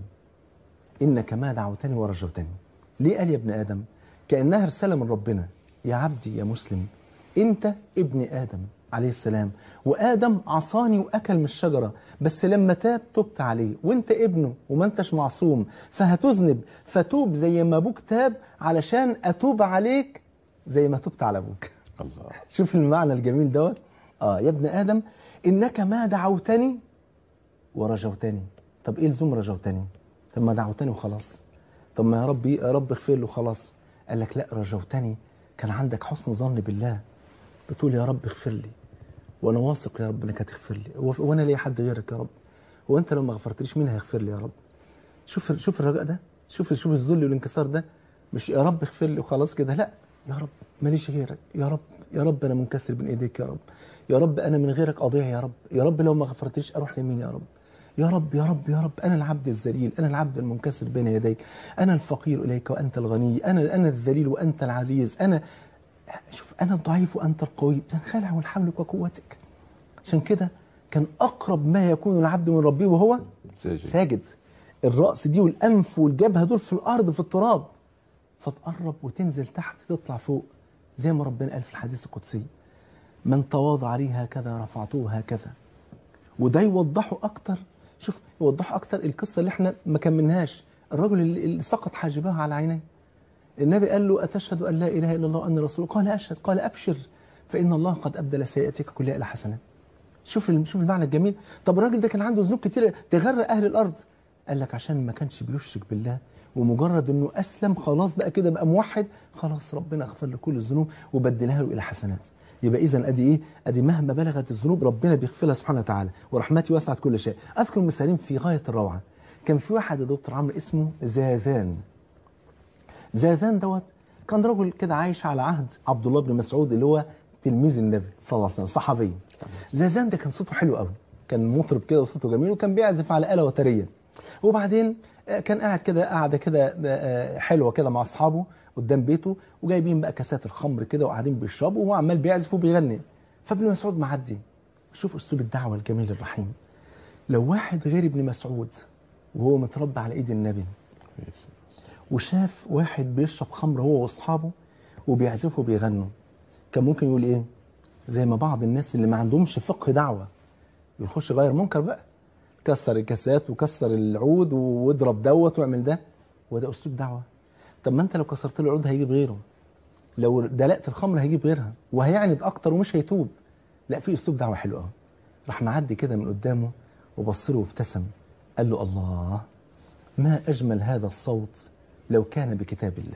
Speaker 2: انك ما دعوتني ورجوتني ليه قال يا ابن ادم كانها رساله من ربنا يا عبدي يا مسلم انت ابن ادم عليه السلام وادم عصاني واكل من الشجره بس لما تاب تبت عليه وانت ابنه وما انتش معصوم فهتذنب فتوب زي ما ابوك تاب علشان اتوب عليك زي ما تبت على ابوك
Speaker 1: الله
Speaker 2: شوف المعنى الجميل دوت اه يا ابن ادم انك ما دعوتني ورجوتني طب ايه لزوم رجوتني طب ما دعوتني وخلاص طب ما يا رب يا رب اغفر له خلاص قال لك لا رجوتني كان عندك حسن ظن بالله بتقول يا رب اغفر لي وانا واثق يا رب انك هتغفر لي هو- وانا ليا حد غيرك يا رب وانت لو ما غفرتليش مين هيغفر لي يا رب شوف شوف الرجاء ده شوف شوف الذل والانكسار ده مش يا رب اغفر لي وخلاص كده لا يا رب ماليش غيرك يا رب يا رب انا منكسر بين ايديك يا رب يا رب انا من غيرك اضيع يا رب يا رب لو ما غفرتليش اروح لمين يا رب يا رب يا رب يا رب انا العبد الذليل انا العبد المنكسر بين يديك انا الفقير اليك وانت الغني انا انا الذليل وانت العزيز انا شوف انا الضعيف وانت القوي تنخلع من حملك وقوتك عشان كده كان اقرب ما يكون العبد من ربه وهو
Speaker 1: ساجد.
Speaker 2: ساجد الراس دي والانف والجبهه دول في الارض في التراب فتقرب وتنزل تحت تطلع فوق زي ما ربنا قال في الحديث القدسي من تواضع لي هكذا رفعته هكذا وده يوضحه اكتر شوف يوضحه اكتر القصه اللي احنا ما كملناهاش الرجل اللي اللي سقط حاجباه على عينيه النبي قال له أتشهد أن لا إله إلا الله وأن رسول قال أشهد قال أبشر فإن الله قد أبدل سيئاتك كلها إلى حسنات شوف ال- شوف المعنى الجميل طب الراجل ده كان عنده ذنوب كتير تغرق أهل الأرض قال لك عشان ما كانش بيشرك بالله ومجرد انه اسلم خلاص بقى كده بقى موحد خلاص ربنا غفر له كل الذنوب وبدلها له الى حسنات يبقى اذا ادي ايه ادي مهما بلغت الذنوب ربنا بيغفرها سبحانه وتعالى ورحمتي وسعت كل شيء اذكر مثالين في غايه الروعه كان في واحد يا دكتور عمرو اسمه زاذان زاذان دوت كان رجل كده عايش على عهد عبد الله بن مسعود اللي هو تلميذ النبي صلى الله عليه وسلم صحابي زاذان ده كان صوته حلو قوي كان مطرب كده وصوته جميل وكان بيعزف على آلة وترية وبعدين آه، كان قاعد كده قاعده كده آه، حلوه كده مع اصحابه قدام بيته وجايبين بقى كاسات الخمر كده وقاعدين بيشربوا وهو عمال بيعزف وبيغني فابن مسعود معدي شوف اسلوب الدعوه الجميل الرحيم لو واحد غير ابن مسعود وهو متربى على ايد النبي وشاف واحد بيشرب خمر هو واصحابه وبيعزفوا وبيغنوا كان ممكن يقول ايه زي ما بعض الناس اللي ما عندهمش فقه دعوه يخش يغير منكر بقى كسر الكاسات وكسر العود واضرب دوت واعمل ده وده اسلوب دعوه طب ما انت لو كسرت له العود هيجيب غيره لو دلقت الخمر هيجيب غيرها وهيعند اكتر ومش هيتوب لا في اسلوب دعوه حلو قوي راح معدي كده من قدامه وبص له وابتسم قال له الله ما اجمل هذا الصوت لو كان بكتاب الله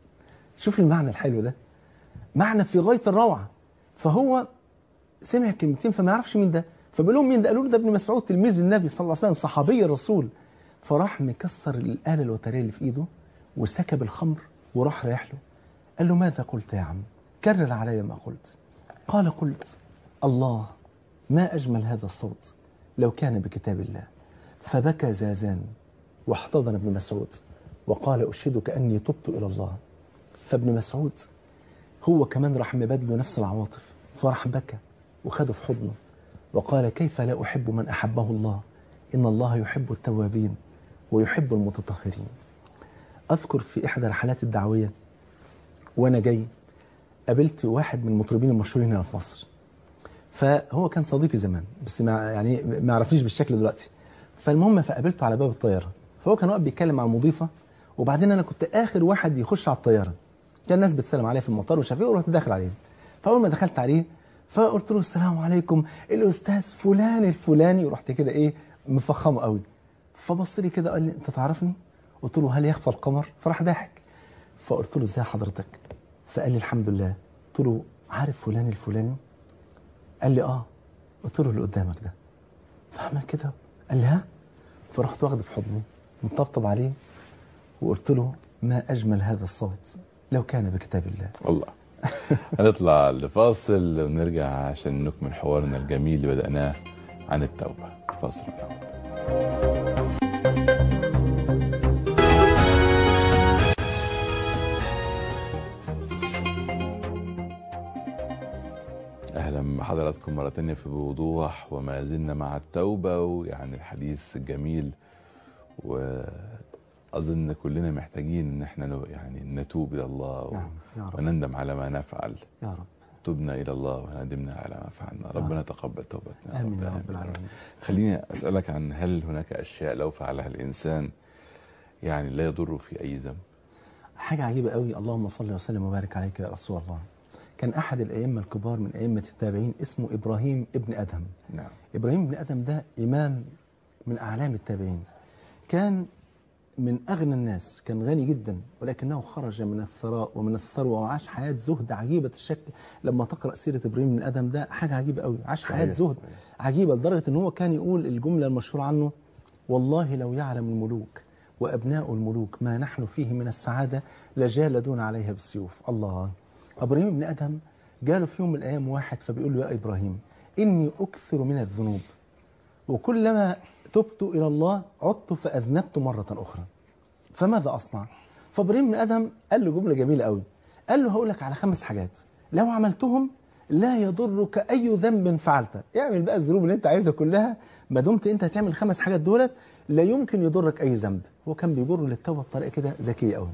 Speaker 2: شوف المعنى الحلو ده معنى في غايه الروعه فهو سمع كلمتين فما يعرفش مين ده فبيقول لهم مين ده قالوا له ده ابن مسعود تلميذ النبي صلى الله عليه وسلم صحابي الرسول فراح مكسر الاله الوتريه اللي في ايده وسكب الخمر وراح رايح له قال له ماذا قلت يا عم كرر علي ما قلت قال قلت الله ما اجمل هذا الصوت لو كان بكتاب الله فبكى زازان واحتضن ابن مسعود وقال اشهدك اني تبت الى الله فابن مسعود هو كمان راح مبادله نفس العواطف فراح بكى وخده في حضنه وقال كيف لا أحب من أحبه الله إن الله يحب التوابين ويحب المتطهرين أذكر في إحدى الرحلات الدعوية وأنا جاي قابلت واحد من المطربين المشهورين هنا في مصر فهو كان صديقي زمان بس ما يعني ما عرفنيش بالشكل دلوقتي فالمهم فقابلته على باب الطياره فهو كان واقف بيتكلم مع المضيفه وبعدين انا كنت اخر واحد يخش على الطياره كان الناس بتسلم عليه في المطار ومش عارف ايه ورحت داخل عليه فاول ما دخلت عليه فقلت له السلام عليكم الاستاذ فلان الفلاني ورحت كده ايه مفخمه قوي فبص لي كده قال لي انت تعرفني قلت له هل يخفى القمر فراح ضاحك فقلت له ازاي حضرتك فقال لي الحمد لله قلت له عارف فلان الفلاني قال لي اه قلت له اللي قدامك ده فعمل كده قال لي ها فرحت واخده في حضني مطبطب عليه وقلت له ما اجمل هذا الصوت لو كان بكتاب الله
Speaker 1: والله هنطلع لفاصل ونرجع عشان نكمل حوارنا الجميل اللي بدأناه عن التوبة فاصل ونعود اهلا بحضراتكم مره تانية في بوضوح وما زلنا مع التوبه ويعني الحديث الجميل واظن كلنا محتاجين ان احنا نو- يعني نتوب الى الله و-
Speaker 2: نعم يا رب
Speaker 1: ونندم على ما نفعل
Speaker 2: يا رب
Speaker 1: تبنا الى الله وندمنا على ما فعلنا ربنا تقبل توبتنا
Speaker 2: امين يا رب
Speaker 1: آمين.
Speaker 2: العالمين
Speaker 1: خليني اسالك عن هل هناك اشياء لو فعلها الانسان يعني لا يضر في اي ذنب
Speaker 2: حاجة عجيبة قوي اللهم صل وسلم وبارك عليك يا رسول الله كان أحد الأئمة الكبار من أئمة التابعين اسمه إبراهيم ابن أدهم
Speaker 1: نعم
Speaker 2: إبراهيم بن أدهم ده إمام من أعلام التابعين كان من أغنى الناس كان غني جدا ولكنه خرج من الثراء ومن الثروة وعاش حياة زهد عجيبة الشكل لما تقرأ سيرة إبراهيم بن أدهم ده حاجة عجيبة قوي عاش حياة
Speaker 1: صحيح،
Speaker 2: زهد
Speaker 1: صحيح.
Speaker 2: عجيبة لدرجة إن هو كان يقول الجملة المشهورة عنه والله لو يعلم الملوك وأبناء الملوك ما نحن فيه من السعادة لجالدون عليها بالسيوف الله إبراهيم بن أدهم جاله في يوم من الأيام واحد فبيقول له يا إبراهيم إني أكثر من الذنوب وكلما تبت إلى الله عدت فأذنبت مرة أخرى فماذا أصنع؟ فإبراهيم بن أدهم قال له جملة جميلة قوي قال له هقول لك على خمس حاجات لو عملتهم لا يضرك أي ذنب فعلته اعمل بقى الذنوب اللي أنت عايزها كلها ما دمت أنت هتعمل الخمس حاجات دولت لا يمكن يضرك أي ذنب هو كان بيجر للتوبة بطريقة كده ذكية قوي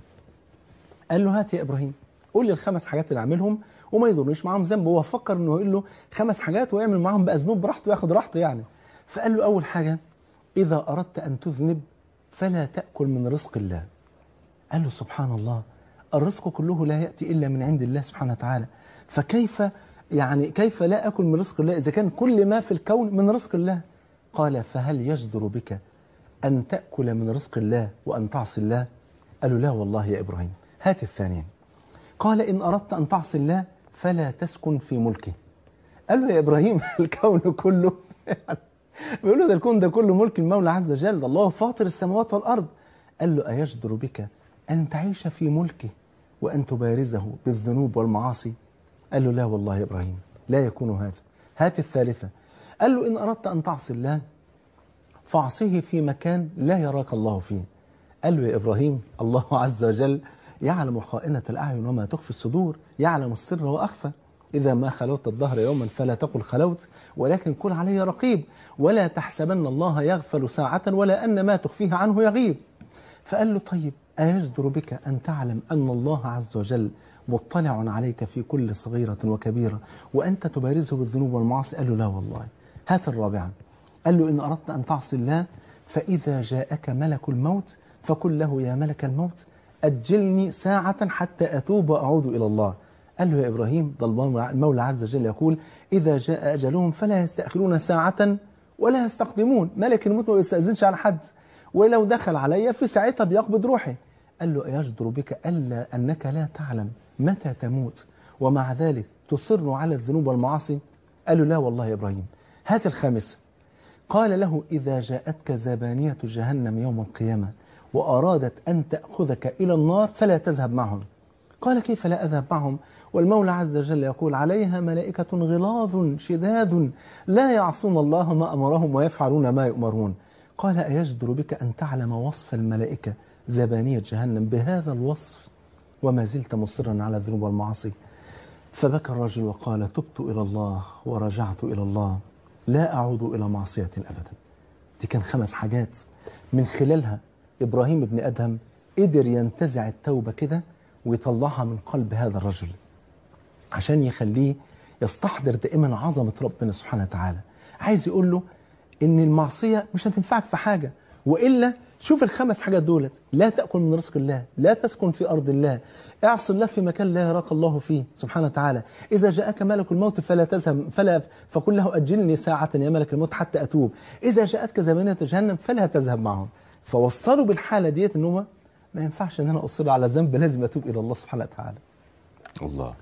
Speaker 2: قال له هات يا إبراهيم قول لي الخمس حاجات اللي أعملهم وما يضرنيش معاهم ذنب هو فكر إنه يقول له خمس حاجات ويعمل معاهم بقى ذنوب براحته وياخد راحته يعني فقال له أول حاجة إذا أردت أن تذنب فلا تأكل من رزق الله قال له سبحان الله الرزق كله لا يأتي إلا من عند الله سبحانه وتعالى فكيف يعني كيف لا أكل من رزق الله إذا كان كل ما في الكون من رزق الله قال فهل يجدر بك أن تأكل من رزق الله وأن تعصي الله قال له لا والله يا إبراهيم هات الثانيين قال إن أردت أن تعصي الله فلا تسكن في ملكه قال له يا إبراهيم الكون كله بيقول له ده الكون ده كله ملك المولى عز وجل ده الله فاطر السماوات والأرض قال له أيجدر بك أن تعيش في ملكه وأن تبارزه بالذنوب والمعاصي قال له لا والله يا إبراهيم لا يكون هذا هات الثالثة قال له إن أردت أن تعصي الله فاعصيه في مكان لا يراك الله فيه قال له يا إبراهيم الله عز وجل يعلم خائنة الأعين وما تخفي الصدور يعلم السر وأخفى إذا ما خلوت الظهر يوما فلا تقل خلوت ولكن كن علي رقيب ولا تحسبن الله يغفل ساعة ولا أن ما تخفيه عنه يغيب فقال له طيب أيجدر بك أن تعلم أن الله عز وجل مطلع عليك في كل صغيرة وكبيرة وأنت تبارزه بالذنوب والمعاصي قال له لا والله هات الرابعة قال له إن أردت أن تعصي الله فإذا جاءك ملك الموت فقل له يا ملك الموت أجلني ساعة حتى أتوب وأعود إلى الله قال له يا إبراهيم ده المولى عز وجل يقول إذا جاء أجلهم فلا يستأخرون ساعة ولا يستقدمون ملك الموت ما بيستأذنش على حد ولو دخل علي في ساعتها بيقبض روحي قال له أيجدر بك ألا أنك لا تعلم متى تموت ومع ذلك تصر على الذنوب والمعاصي قال له لا والله يا إبراهيم هات الخامسة قال له إذا جاءتك زبانية جهنم يوم القيامة وأرادت أن تأخذك إلى النار فلا تذهب معهم قال كيف لا أذهب معهم والمولى عز وجل يقول عليها ملائكة غلاظ شداد لا يعصون الله ما أمرهم ويفعلون ما يؤمرون قال أيجدر بك أن تعلم وصف الملائكة زبانية جهنم بهذا الوصف وما زلت مصرا على الذنوب والمعاصي فبكى الرجل وقال تبت إلى الله ورجعت إلى الله لا أعود إلى معصية أبدا دي كان خمس حاجات من خلالها إبراهيم بن أدهم قدر ينتزع التوبة كده ويطلعها من قلب هذا الرجل عشان يخليه يستحضر دائما عظمة ربنا سبحانه وتعالى عايز يقول له إن المعصية مش هتنفعك في حاجة وإلا شوف الخمس حاجات دولت لا تأكل من رزق الله لا تسكن في أرض الله اعص الله في مكان لا يراك الله فيه سبحانه وتعالى إذا جاءك ملك الموت فلا تذهب فلا فقل له أجلني ساعة يا ملك الموت حتى أتوب إذا جاءتك زمانية جهنم فلا تذهب معهم فوصلوا بالحالة ديت إن هو ما ينفعش إن أنا أصر على ذنب لازم أتوب إلى الله سبحانه وتعالى
Speaker 1: الله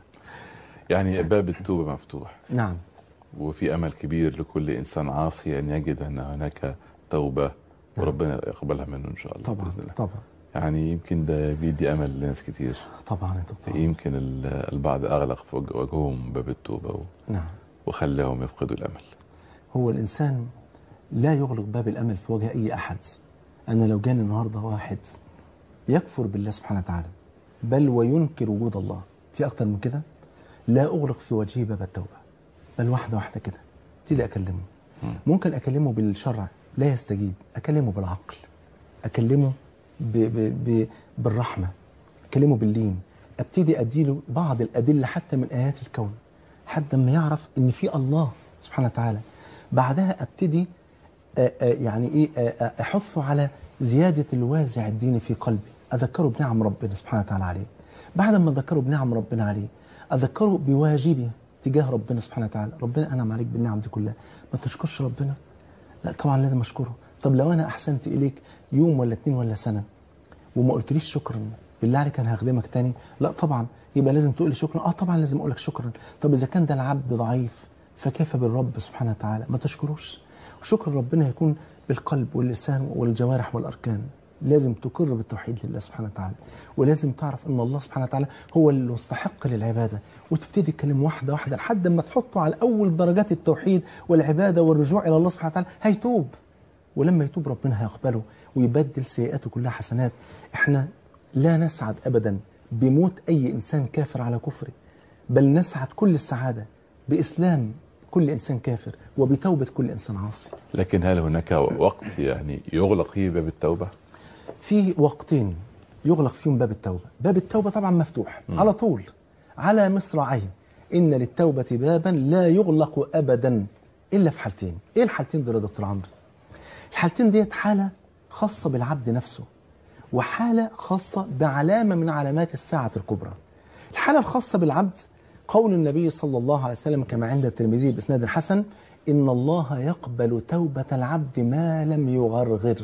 Speaker 1: يعني باب التوبة مفتوح
Speaker 2: نعم
Speaker 1: وفي أمل كبير لكل إنسان عاصي أن يجد أن هناك توبة وربنا يقبلها منه إن شاء الله
Speaker 2: طبعا
Speaker 1: بإذن الله
Speaker 2: طبعا
Speaker 1: يعني يمكن ده بيدي أمل لناس كتير
Speaker 2: طبعا يا دكتور
Speaker 1: يمكن ال- البعض أغلق في وجه- وجههم باب التوبة و-
Speaker 2: نعم
Speaker 1: وخلاهم يفقدوا الأمل
Speaker 2: هو الإنسان لا يغلق باب الأمل في وجه أي أحد أنا لو جاني النهاردة واحد يكفر بالله سبحانه وتعالى بل وينكر وجود الله في أكتر من كده لا أغلق في وجهه باب التوبة بل واحدة واحدة كده ابتدي أكلمه ممكن أكلمه بالشرع لا يستجيب أكلمه بالعقل أكلمه ب ب ب بالرحمة أكلمه باللين أبتدي أديله بعض الأدلة حتى من آيات الكون حتى ما يعرف إن في الله سبحانه وتعالى بعدها أبتدي آه، آه، يعني إيه آه، آه، أحثه على زيادة الوازع الديني في قلبي أذكره بنعم ربنا سبحانه وتعالى عليه بعد ما أذكره بنعم ربنا عليه أذكره بواجبه تجاه ربنا سبحانه وتعالى ربنا أنعم عليك بالنعم دي كلها ما تشكرش ربنا لا طبعا لازم أشكره طب لو أنا أحسنت إليك يوم ولا اتنين ولا سنة وما قلتليش شكرا بالله عليك انا هخدمك تاني لا طبعا يبقى لازم تقول لي شكرا اه طبعا لازم اقول لك شكرا طب اذا كان ده العبد ضعيف فكيف بالرب سبحانه وتعالى ما تشكروش وشكر ربنا يكون بالقلب واللسان والجوارح والاركان لازم تقر بالتوحيد لله سبحانه وتعالى ولازم تعرف ان الله سبحانه وتعالى هو المستحق للعباده وتبتدي تكلم واحده واحده لحد ما تحطه على اول درجات التوحيد والعباده والرجوع الى الله سبحانه وتعالى هيتوب ولما يتوب ربنا هيقبله ويبدل سيئاته كلها حسنات احنا لا نسعد ابدا بموت اي انسان كافر على كفره بل نسعد كل السعاده باسلام كل انسان كافر وبتوبه كل انسان عاصي
Speaker 1: لكن هل هناك وقت يعني يغلق فيه باب التوبة؟
Speaker 2: في وقتين يغلق فيهم باب التوبة باب التوبة طبعا مفتوح م. على طول على مصراعيه إن للتوبة بابا لا يغلق أبدا إلا في حالتين إيه الحالتين دول يا دكتور عمرو الحالتين ديت حالة خاصة بالعبد نفسه وحالة خاصة بعلامة من علامات الساعة الكبرى الحالة الخاصة بالعبد قول النبي صلى الله عليه وسلم كما عند الترمذي بإسناد حسن إن الله يقبل توبة العبد ما لم يغرغر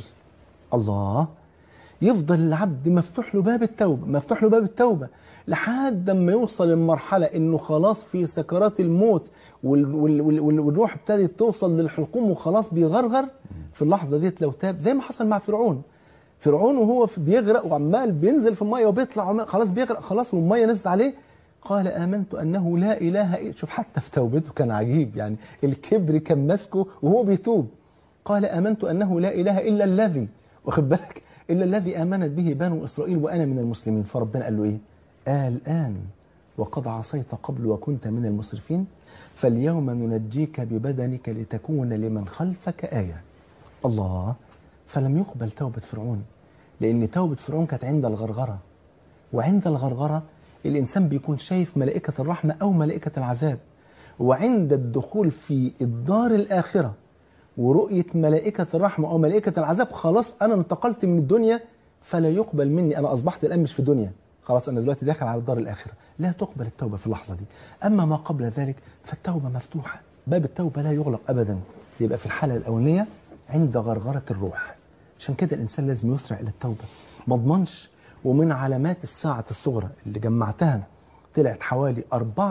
Speaker 2: الله يفضل العبد مفتوح له باب التوبة مفتوح له باب التوبة لحد ما يوصل للمرحلة انه خلاص في سكرات الموت وال وال وال والروح ابتدت توصل للحلقوم وخلاص بيغرغر في اللحظة ديت لو تاب زي ما حصل مع فرعون فرعون وهو في- بيغرق وعمال بينزل في المية وبيطلع وعمال- خلاص بيغرق خلاص والمية نزلت عليه قال آمنت أنه لا إله إلا شوف حتى في توبته كان عجيب يعني الكبر كان ماسكه وهو بيتوب قال آمنت أنه لا إله إلا الذي واخد بالك إلا الذي آمنت به بنو إسرائيل وأنا من المسلمين فربنا قال له إيه آه الآن وقد عصيت قبل وكنت من المسرفين فاليوم ننجيك ببدنك لتكون لمن خلفك آية الله فلم يقبل توبة فرعون لأن توبة فرعون كانت عند الغرغرة وعند الغرغرة الإنسان بيكون شايف ملائكة الرحمة أو ملائكة العذاب وعند الدخول في الدار الآخرة ورؤية ملائكة الرحمة أو ملائكة العذاب خلاص أنا انتقلت من الدنيا فلا يقبل مني أنا أصبحت الآن مش في دنيا خلاص أنا دلوقتي داخل على الدار الآخرة لا تقبل التوبة في اللحظة دي أما ما قبل ذلك فالتوبة مفتوحة باب التوبة لا يغلق أبدا يبقى في الحالة الأولانية عند غرغرة الروح عشان كده الإنسان لازم يسرع إلى التوبة ما اضمنش ومن علامات الساعة الصغرى اللي جمعتها طلعت حوالي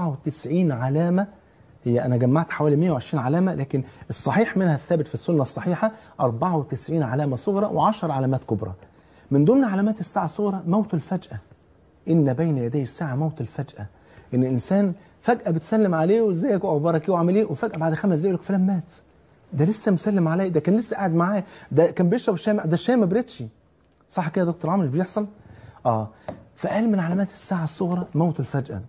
Speaker 2: 94 علامة هي أنا جمعت حوالي 120 علامة لكن الصحيح منها الثابت في السنة الصحيحة 94 علامة صغرى و10 علامات كبرى من ضمن علامات الساعة الصغرى موت الفجأة إن بين يدي الساعة موت الفجأة إن الإنسان فجأة بتسلم عليه وإزيك وأخبارك إيه وعامل إيه وفجأة بعد خمس دقايق يقول لك فلان مات ده لسه مسلم عليا ده كان لسه قاعد معايا ده كان بيشرب الشاي ده الشاي ما بردش صح كده يا دكتور عمرو اللي بيحصل؟ اه فقال من علامات الساعة الصغرى موت الفجأة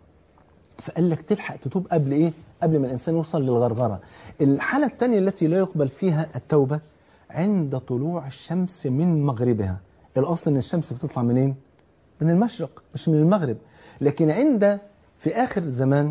Speaker 2: فقال لك تلحق تتوب قبل ايه؟ قبل ما الانسان يوصل للغرغره. الحاله الثانيه التي لا يقبل فيها التوبه عند طلوع الشمس من مغربها. الاصل ان الشمس بتطلع منين؟ من المشرق مش من المغرب. لكن عند في اخر زمان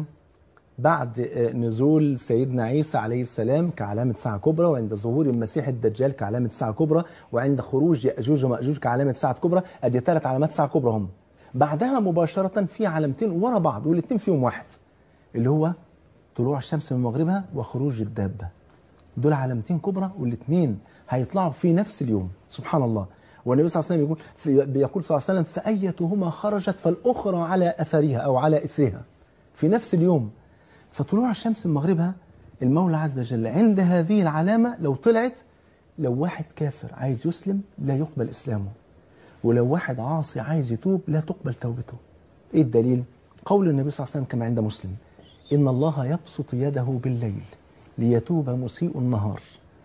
Speaker 2: بعد آه، نزول سيدنا عيسى عليه السلام كعلامة ساعة كبرى وعند ظهور المسيح الدجال كعلامة ساعة كبرى وعند خروج يأجوج ومأجوج كعلامة ساعة كبرى أدي ثلاث علامات ساعة كبرى هم بعدها مباشرة في علامتين ورا بعض والاثنين فيهم واحد اللي هو طلوع الشمس من مغربها وخروج الدابة دول علامتين كبرى والاثنين هيطلعوا في نفس اليوم سبحان الله والنبي صلى الله عليه وسلم يقول في بيقول صلى الله عليه وسلم فأيتهما خرجت فالأخرى على أثرها أو على إثرها في نفس اليوم فطلوع الشمس من مغربها المولى عز وجل عند هذه العلامة لو طلعت لو واحد كافر عايز يسلم لا يقبل إسلامه ولو واحد عاصي عايز يتوب لا تقبل توبته ايه الدليل قول النبي صلى الله عليه وسلم كما عند مسلم ان الله يبسط يده بالليل ليتوب مسيء النهار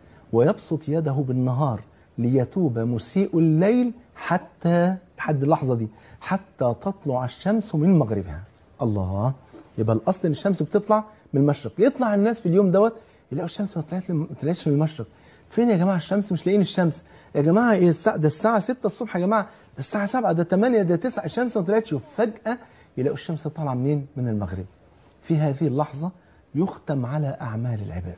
Speaker 2: ويبسط يده بالنهار ليتوب مسيء الليل حتى لحد اللحظه دي حتى تطلع الشمس من مغربها الله يبقى الاصل ان الشمس بتطلع من المشرق يطلع الناس في اليوم دوت يلاقوا الشمس ما طلعت ما طلعتش من المشرق فين يا جماعه الشمس مش لاقيين الشمس يا جماعه ايه الساعه ده الساعه 6 الصبح يا جماعه ده الساعه 7 ده 8 ده 9 الشمس ما طلعتش وفجاه يلاقوا الشمس طالعه منين من المغرب في هذه اللحظه يختم على اعمال العباد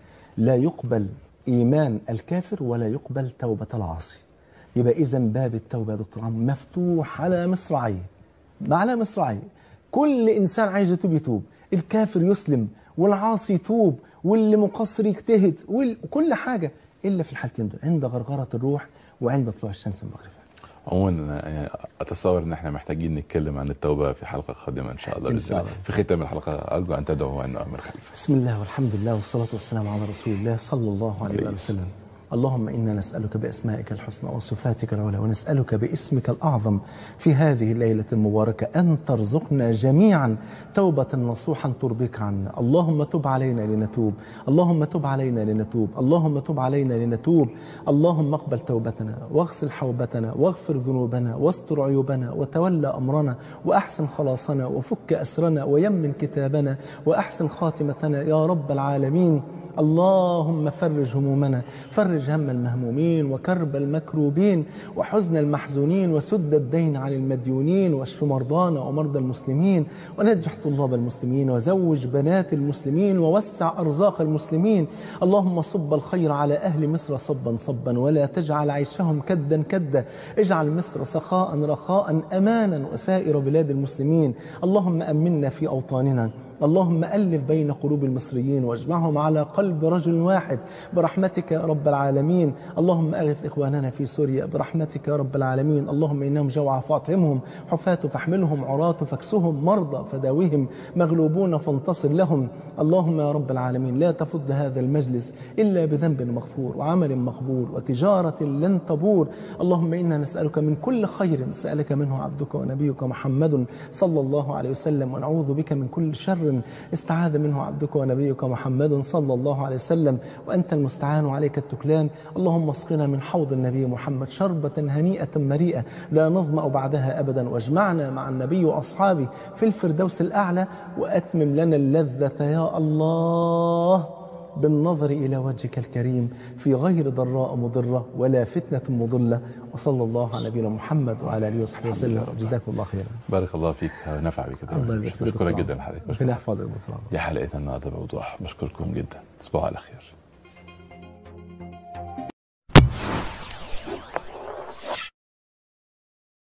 Speaker 2: لا يقبل ايمان الكافر ولا يقبل توبه العاصي يبقى اذا باب التوبه يا دكتور عمرو مفتوح على مصراعيه على مصراعيه كل انسان عايز يتوب يتوب الكافر يسلم والعاصي يتوب واللي مقصر يجتهد وال- وكل حاجه الا في الحالتين دول عند غرغره الروح وعند طلوع الشمس من مغربها
Speaker 1: عموما أنا اتصور ان احنا محتاجين نتكلم عن التوبه في حلقه قادمه ان شاء الله
Speaker 2: إن
Speaker 1: بإذن
Speaker 2: شاء
Speaker 1: الله.
Speaker 2: الله.
Speaker 1: في ختام الحلقه ارجو ان تدعو ان امر خلفه
Speaker 2: بسم الله والحمد لله والصلاة والسلام على رسول الله صلى الله عليه
Speaker 1: عليه
Speaker 2: وآله وسلم اللهم إنا نسألك بأسمائك الحسنى وصفاتك العلى ونسألك باسمك الأعظم في هذه الليلة المباركة أن ترزقنا جميعا توبة نصوحا ترضيك عنا اللهم تب علينا لنتوب اللهم تب علينا لنتوب اللهم تب علينا لنتوب اللهم اقبل توبتنا واغسل حوبتنا واغفر ذنوبنا واستر عيوبنا وتولى أمرنا وأحسن خلاصنا وفك أسرنا ويمن كتابنا وأحسن خاتمتنا يا رب العالمين اللهم فرج همومنا فرج هم المهمومين وكرب المكروبين وحزن المحزونين وسد الدين عن المديونين واشف مرضانا ومرضى المسلمين ونجح طلاب المسلمين وزوج بنات المسلمين ووسع أرزاق المسلمين اللهم صب الخير على أهل مصر صبا صبا ولا تجعل عيشهم كدا كدا اجعل مصر سخاء رخاء أمانا وسائر بلاد المسلمين اللهم أمنا في أوطاننا اللهم ألف بين قلوب المصريين واجمعهم على قلب رجل واحد برحمتك يا رب العالمين اللهم أغث إخواننا في سوريا برحمتك يا رب العالمين اللهم إنهم جوعى فاطعمهم حفاة فاحملهم عراة فاكسهم مرضى فداوهم مغلوبون فانتصر لهم اللهم يا رب العالمين لا تفض هذا المجلس إلا بذنب مغفور وعمل مقبول وتجارة لن تبور اللهم إنا نسألك من كل خير سألك منه عبدك ونبيك محمد صلى الله عليه وسلم ونعوذ بك من كل شر استعاذ منه عبدك ونبيك محمد صلى الله عليه وسلم وأنت المستعان وعليك التكلان اللهم اسقنا من حوض النبي محمد شربة هنيئة مريئة لا نظمأ بعدها أبدا واجمعنا مع النبي وأصحابه في الفردوس الأعلى وأتمم لنا اللذة يا الله بالنظر إلى وجهك الكريم في غير ضراء مضرة ولا فتنة مضلة وصلى الله على نبينا محمد وعلى آله وصحبه وسلم جزاكم الله خيرا
Speaker 1: بارك الله فيك ونفع بك
Speaker 2: الله
Speaker 1: كده
Speaker 2: يبارك فيك
Speaker 1: بشكرك
Speaker 2: دكتور
Speaker 1: جدا
Speaker 2: عمرو.
Speaker 1: لحضرتك
Speaker 2: ربنا
Speaker 1: بشكرك.
Speaker 2: يحفظك دكتور عمرو.
Speaker 1: دي حلقتنا النهارده بوضوح بشكركم جدا تصبحوا على خير